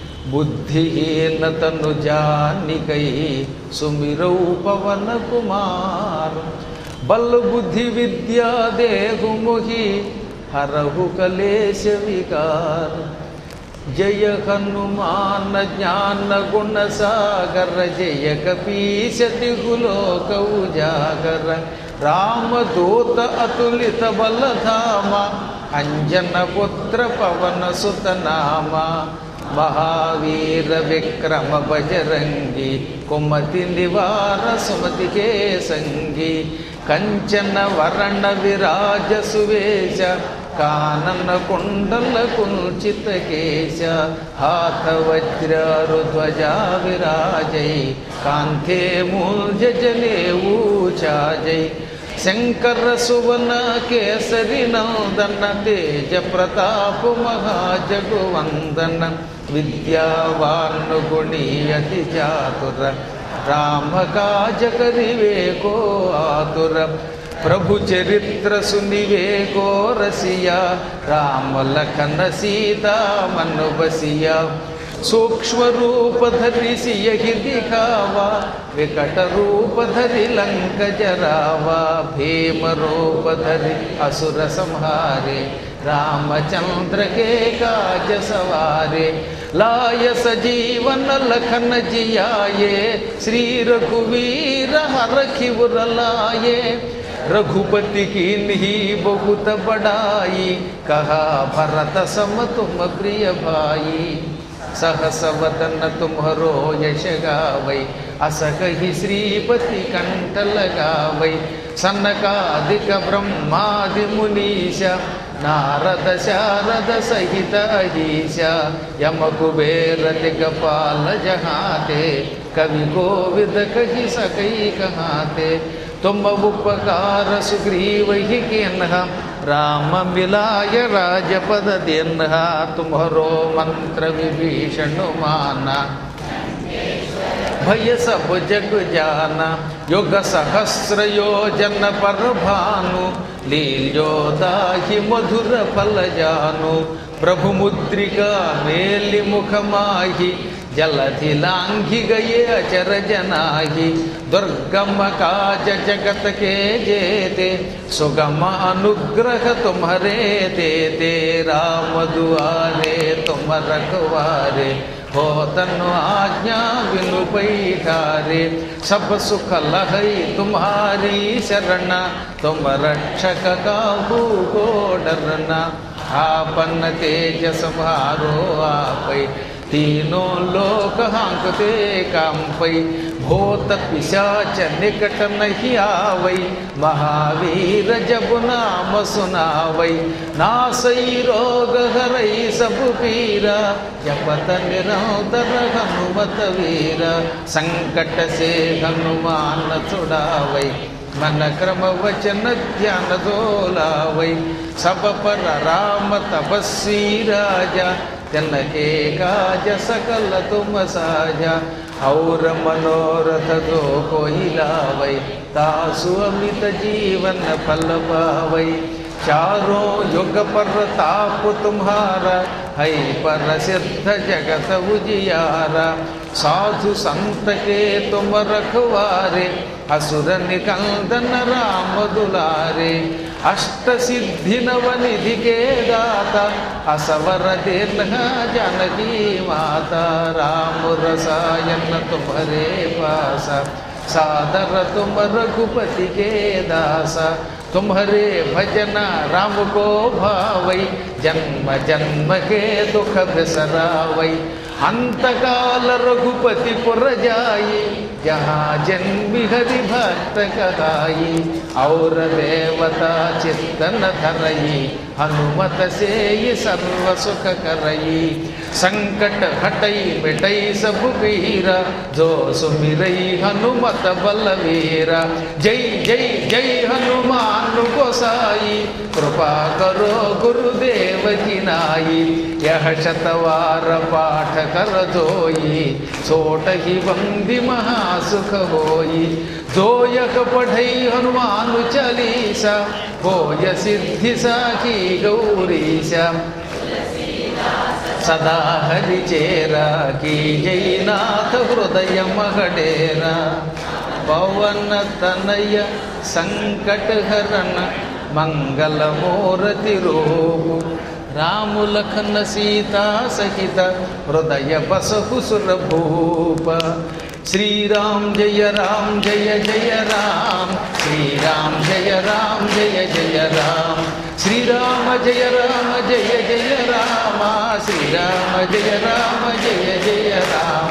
బుద్ధిహీనతను జానికై సుమిరౌ పవన కుమార్ బల్ బుద్ధి విద్యా దేహుముహి హరహు కలేశ వికార్ జయ హనుమాన జ్ఞాన గుణ సాగర జయ కపీశతి గులోక ఉజాగర రామదూత అతులిత బలధామ అంజన పుత్ర పవన సుత నామ మహావీర విక్రమ బజరంగి కుమతి నివార సుమతి కే సంగి కంచన వరణ విరాజ సువేశ కానన కుండల కుంచిత కేశ హాత వజ్రారు ధ్వజా విరాజై కాంతే మూల్జనే ఊచాజై శంకర సువన కేసరి నందన తేజ ప్రతాప మహాజగువందన విద్యావాన్ గుణీ అతి చాతుర రామ కాజ కరివేకో ఆతుర ప్రభు చరిత్ర సునివేకో రసియా రామ లఖన సీతా మను బసియా సూక్ష్మ రూప ధరి సియహి దిఖావా వికట రూప ధరి లంక జరావా భీమ రూప ధరి అసుర సంహారే రామచంద్ర के काज सवारे लाय सजीवन लखन जियाये श्री रघुवीर हर खिवर लाये रघुपति की नहीं बहुत बड़ाई कहा भरत सम तुम प्रिय भाई सहस वदन तुम्हरो यश गावै अस कही श्रीपति कंठ लगावै सनकादिक ब्रह्मादि मुनीश नारद शारद सहित अहीश यम कुबेर दिगपाल जहाते कवि कोविद कही सकई कहाते तुम उपकार सुग्रीव ही केन्हा राम मिलाय राजपद देन्हा तुम्हरो मंत्र विभीषण माना भय सब जग जाना युग सहस्र योजन पर भानु लील्यो दाहि मधुर फल जानु प्रभु मुद्रिका मेलि मुख माहि जलधि लांघि गए अचर जनाहि दुर्गम काज जगत के जेते सुगम अनुग्रह तुम्हारे देते राम दुआरे तुम रखवारे हो तनु आज्ञा बिनु पैठारे सब सुख लहई तुम्हारी शरण तुम रक्षक काहू को डरना आपन तेज संहारो आपै तीनों लोक हांकते कांपै भूत पिशाच निकट नहीं आवै महावीर जब नाम सुनावै नासई रोग हरई सब पीरा जपत निरंतर हनुमत वीरा संकट से हनुमान छुड़ावै मन क्रम वचन ध्यान दोलावै सब पर राम तपस्वी राजा तिनके काज सकल तुम साजा और मनोरथ जो कोई लावै तासु अमित जीवन फल पावै चारों युग पर ताप तुम्हारा है पर सिद्ध जगत उजियारा साधु संत के तुम रखवारे असुर निकंदन राम दुलारे अष्ट सिद्धि नव निधि के दाता असवर दीर्घ जानकी माता राम रसायन तुम्हारे पासा सादर तुम रघुपति के दासा तुम्हारे भजन राम को भावई जन्म जन्म के दुख बिसरावई अंतकाल रघुपति पुर जाई जहाँ जन्मी हरि भक्त कहाई और देवता चित्तन धरई हनुमत से ये सर्व सुख करई संकट हटई मिटई सब पीरा जो सुमिरई हनुमत बलवीरा जय जय जय हनुमान गोसाई कृपा करो गुरुदेव की नाई यह शतवार पाठ कर जोई सोट ही बंदी महासुख होई जो यक पढ़ई हनुमान चालीसा होय सिद्धि साखी गौरीशा సదా హరిచేరా కీ జైనాథ హృదయ మగడేరా పవన తనయ సంకటహరణ మంగళమూరతి రూపు రాములఖన సీతా సహిత హృదయ బసహు సురభూప శ్రీరామ్ జయ రామ్ జయ జయ రామ్ శ్రీరామ్ జయ రామ్ జయ జయ రామ్ శ్రీరామ జయ రామ జయ జయ రామ శ్రీరామ జయ రామ జయ జయ రామ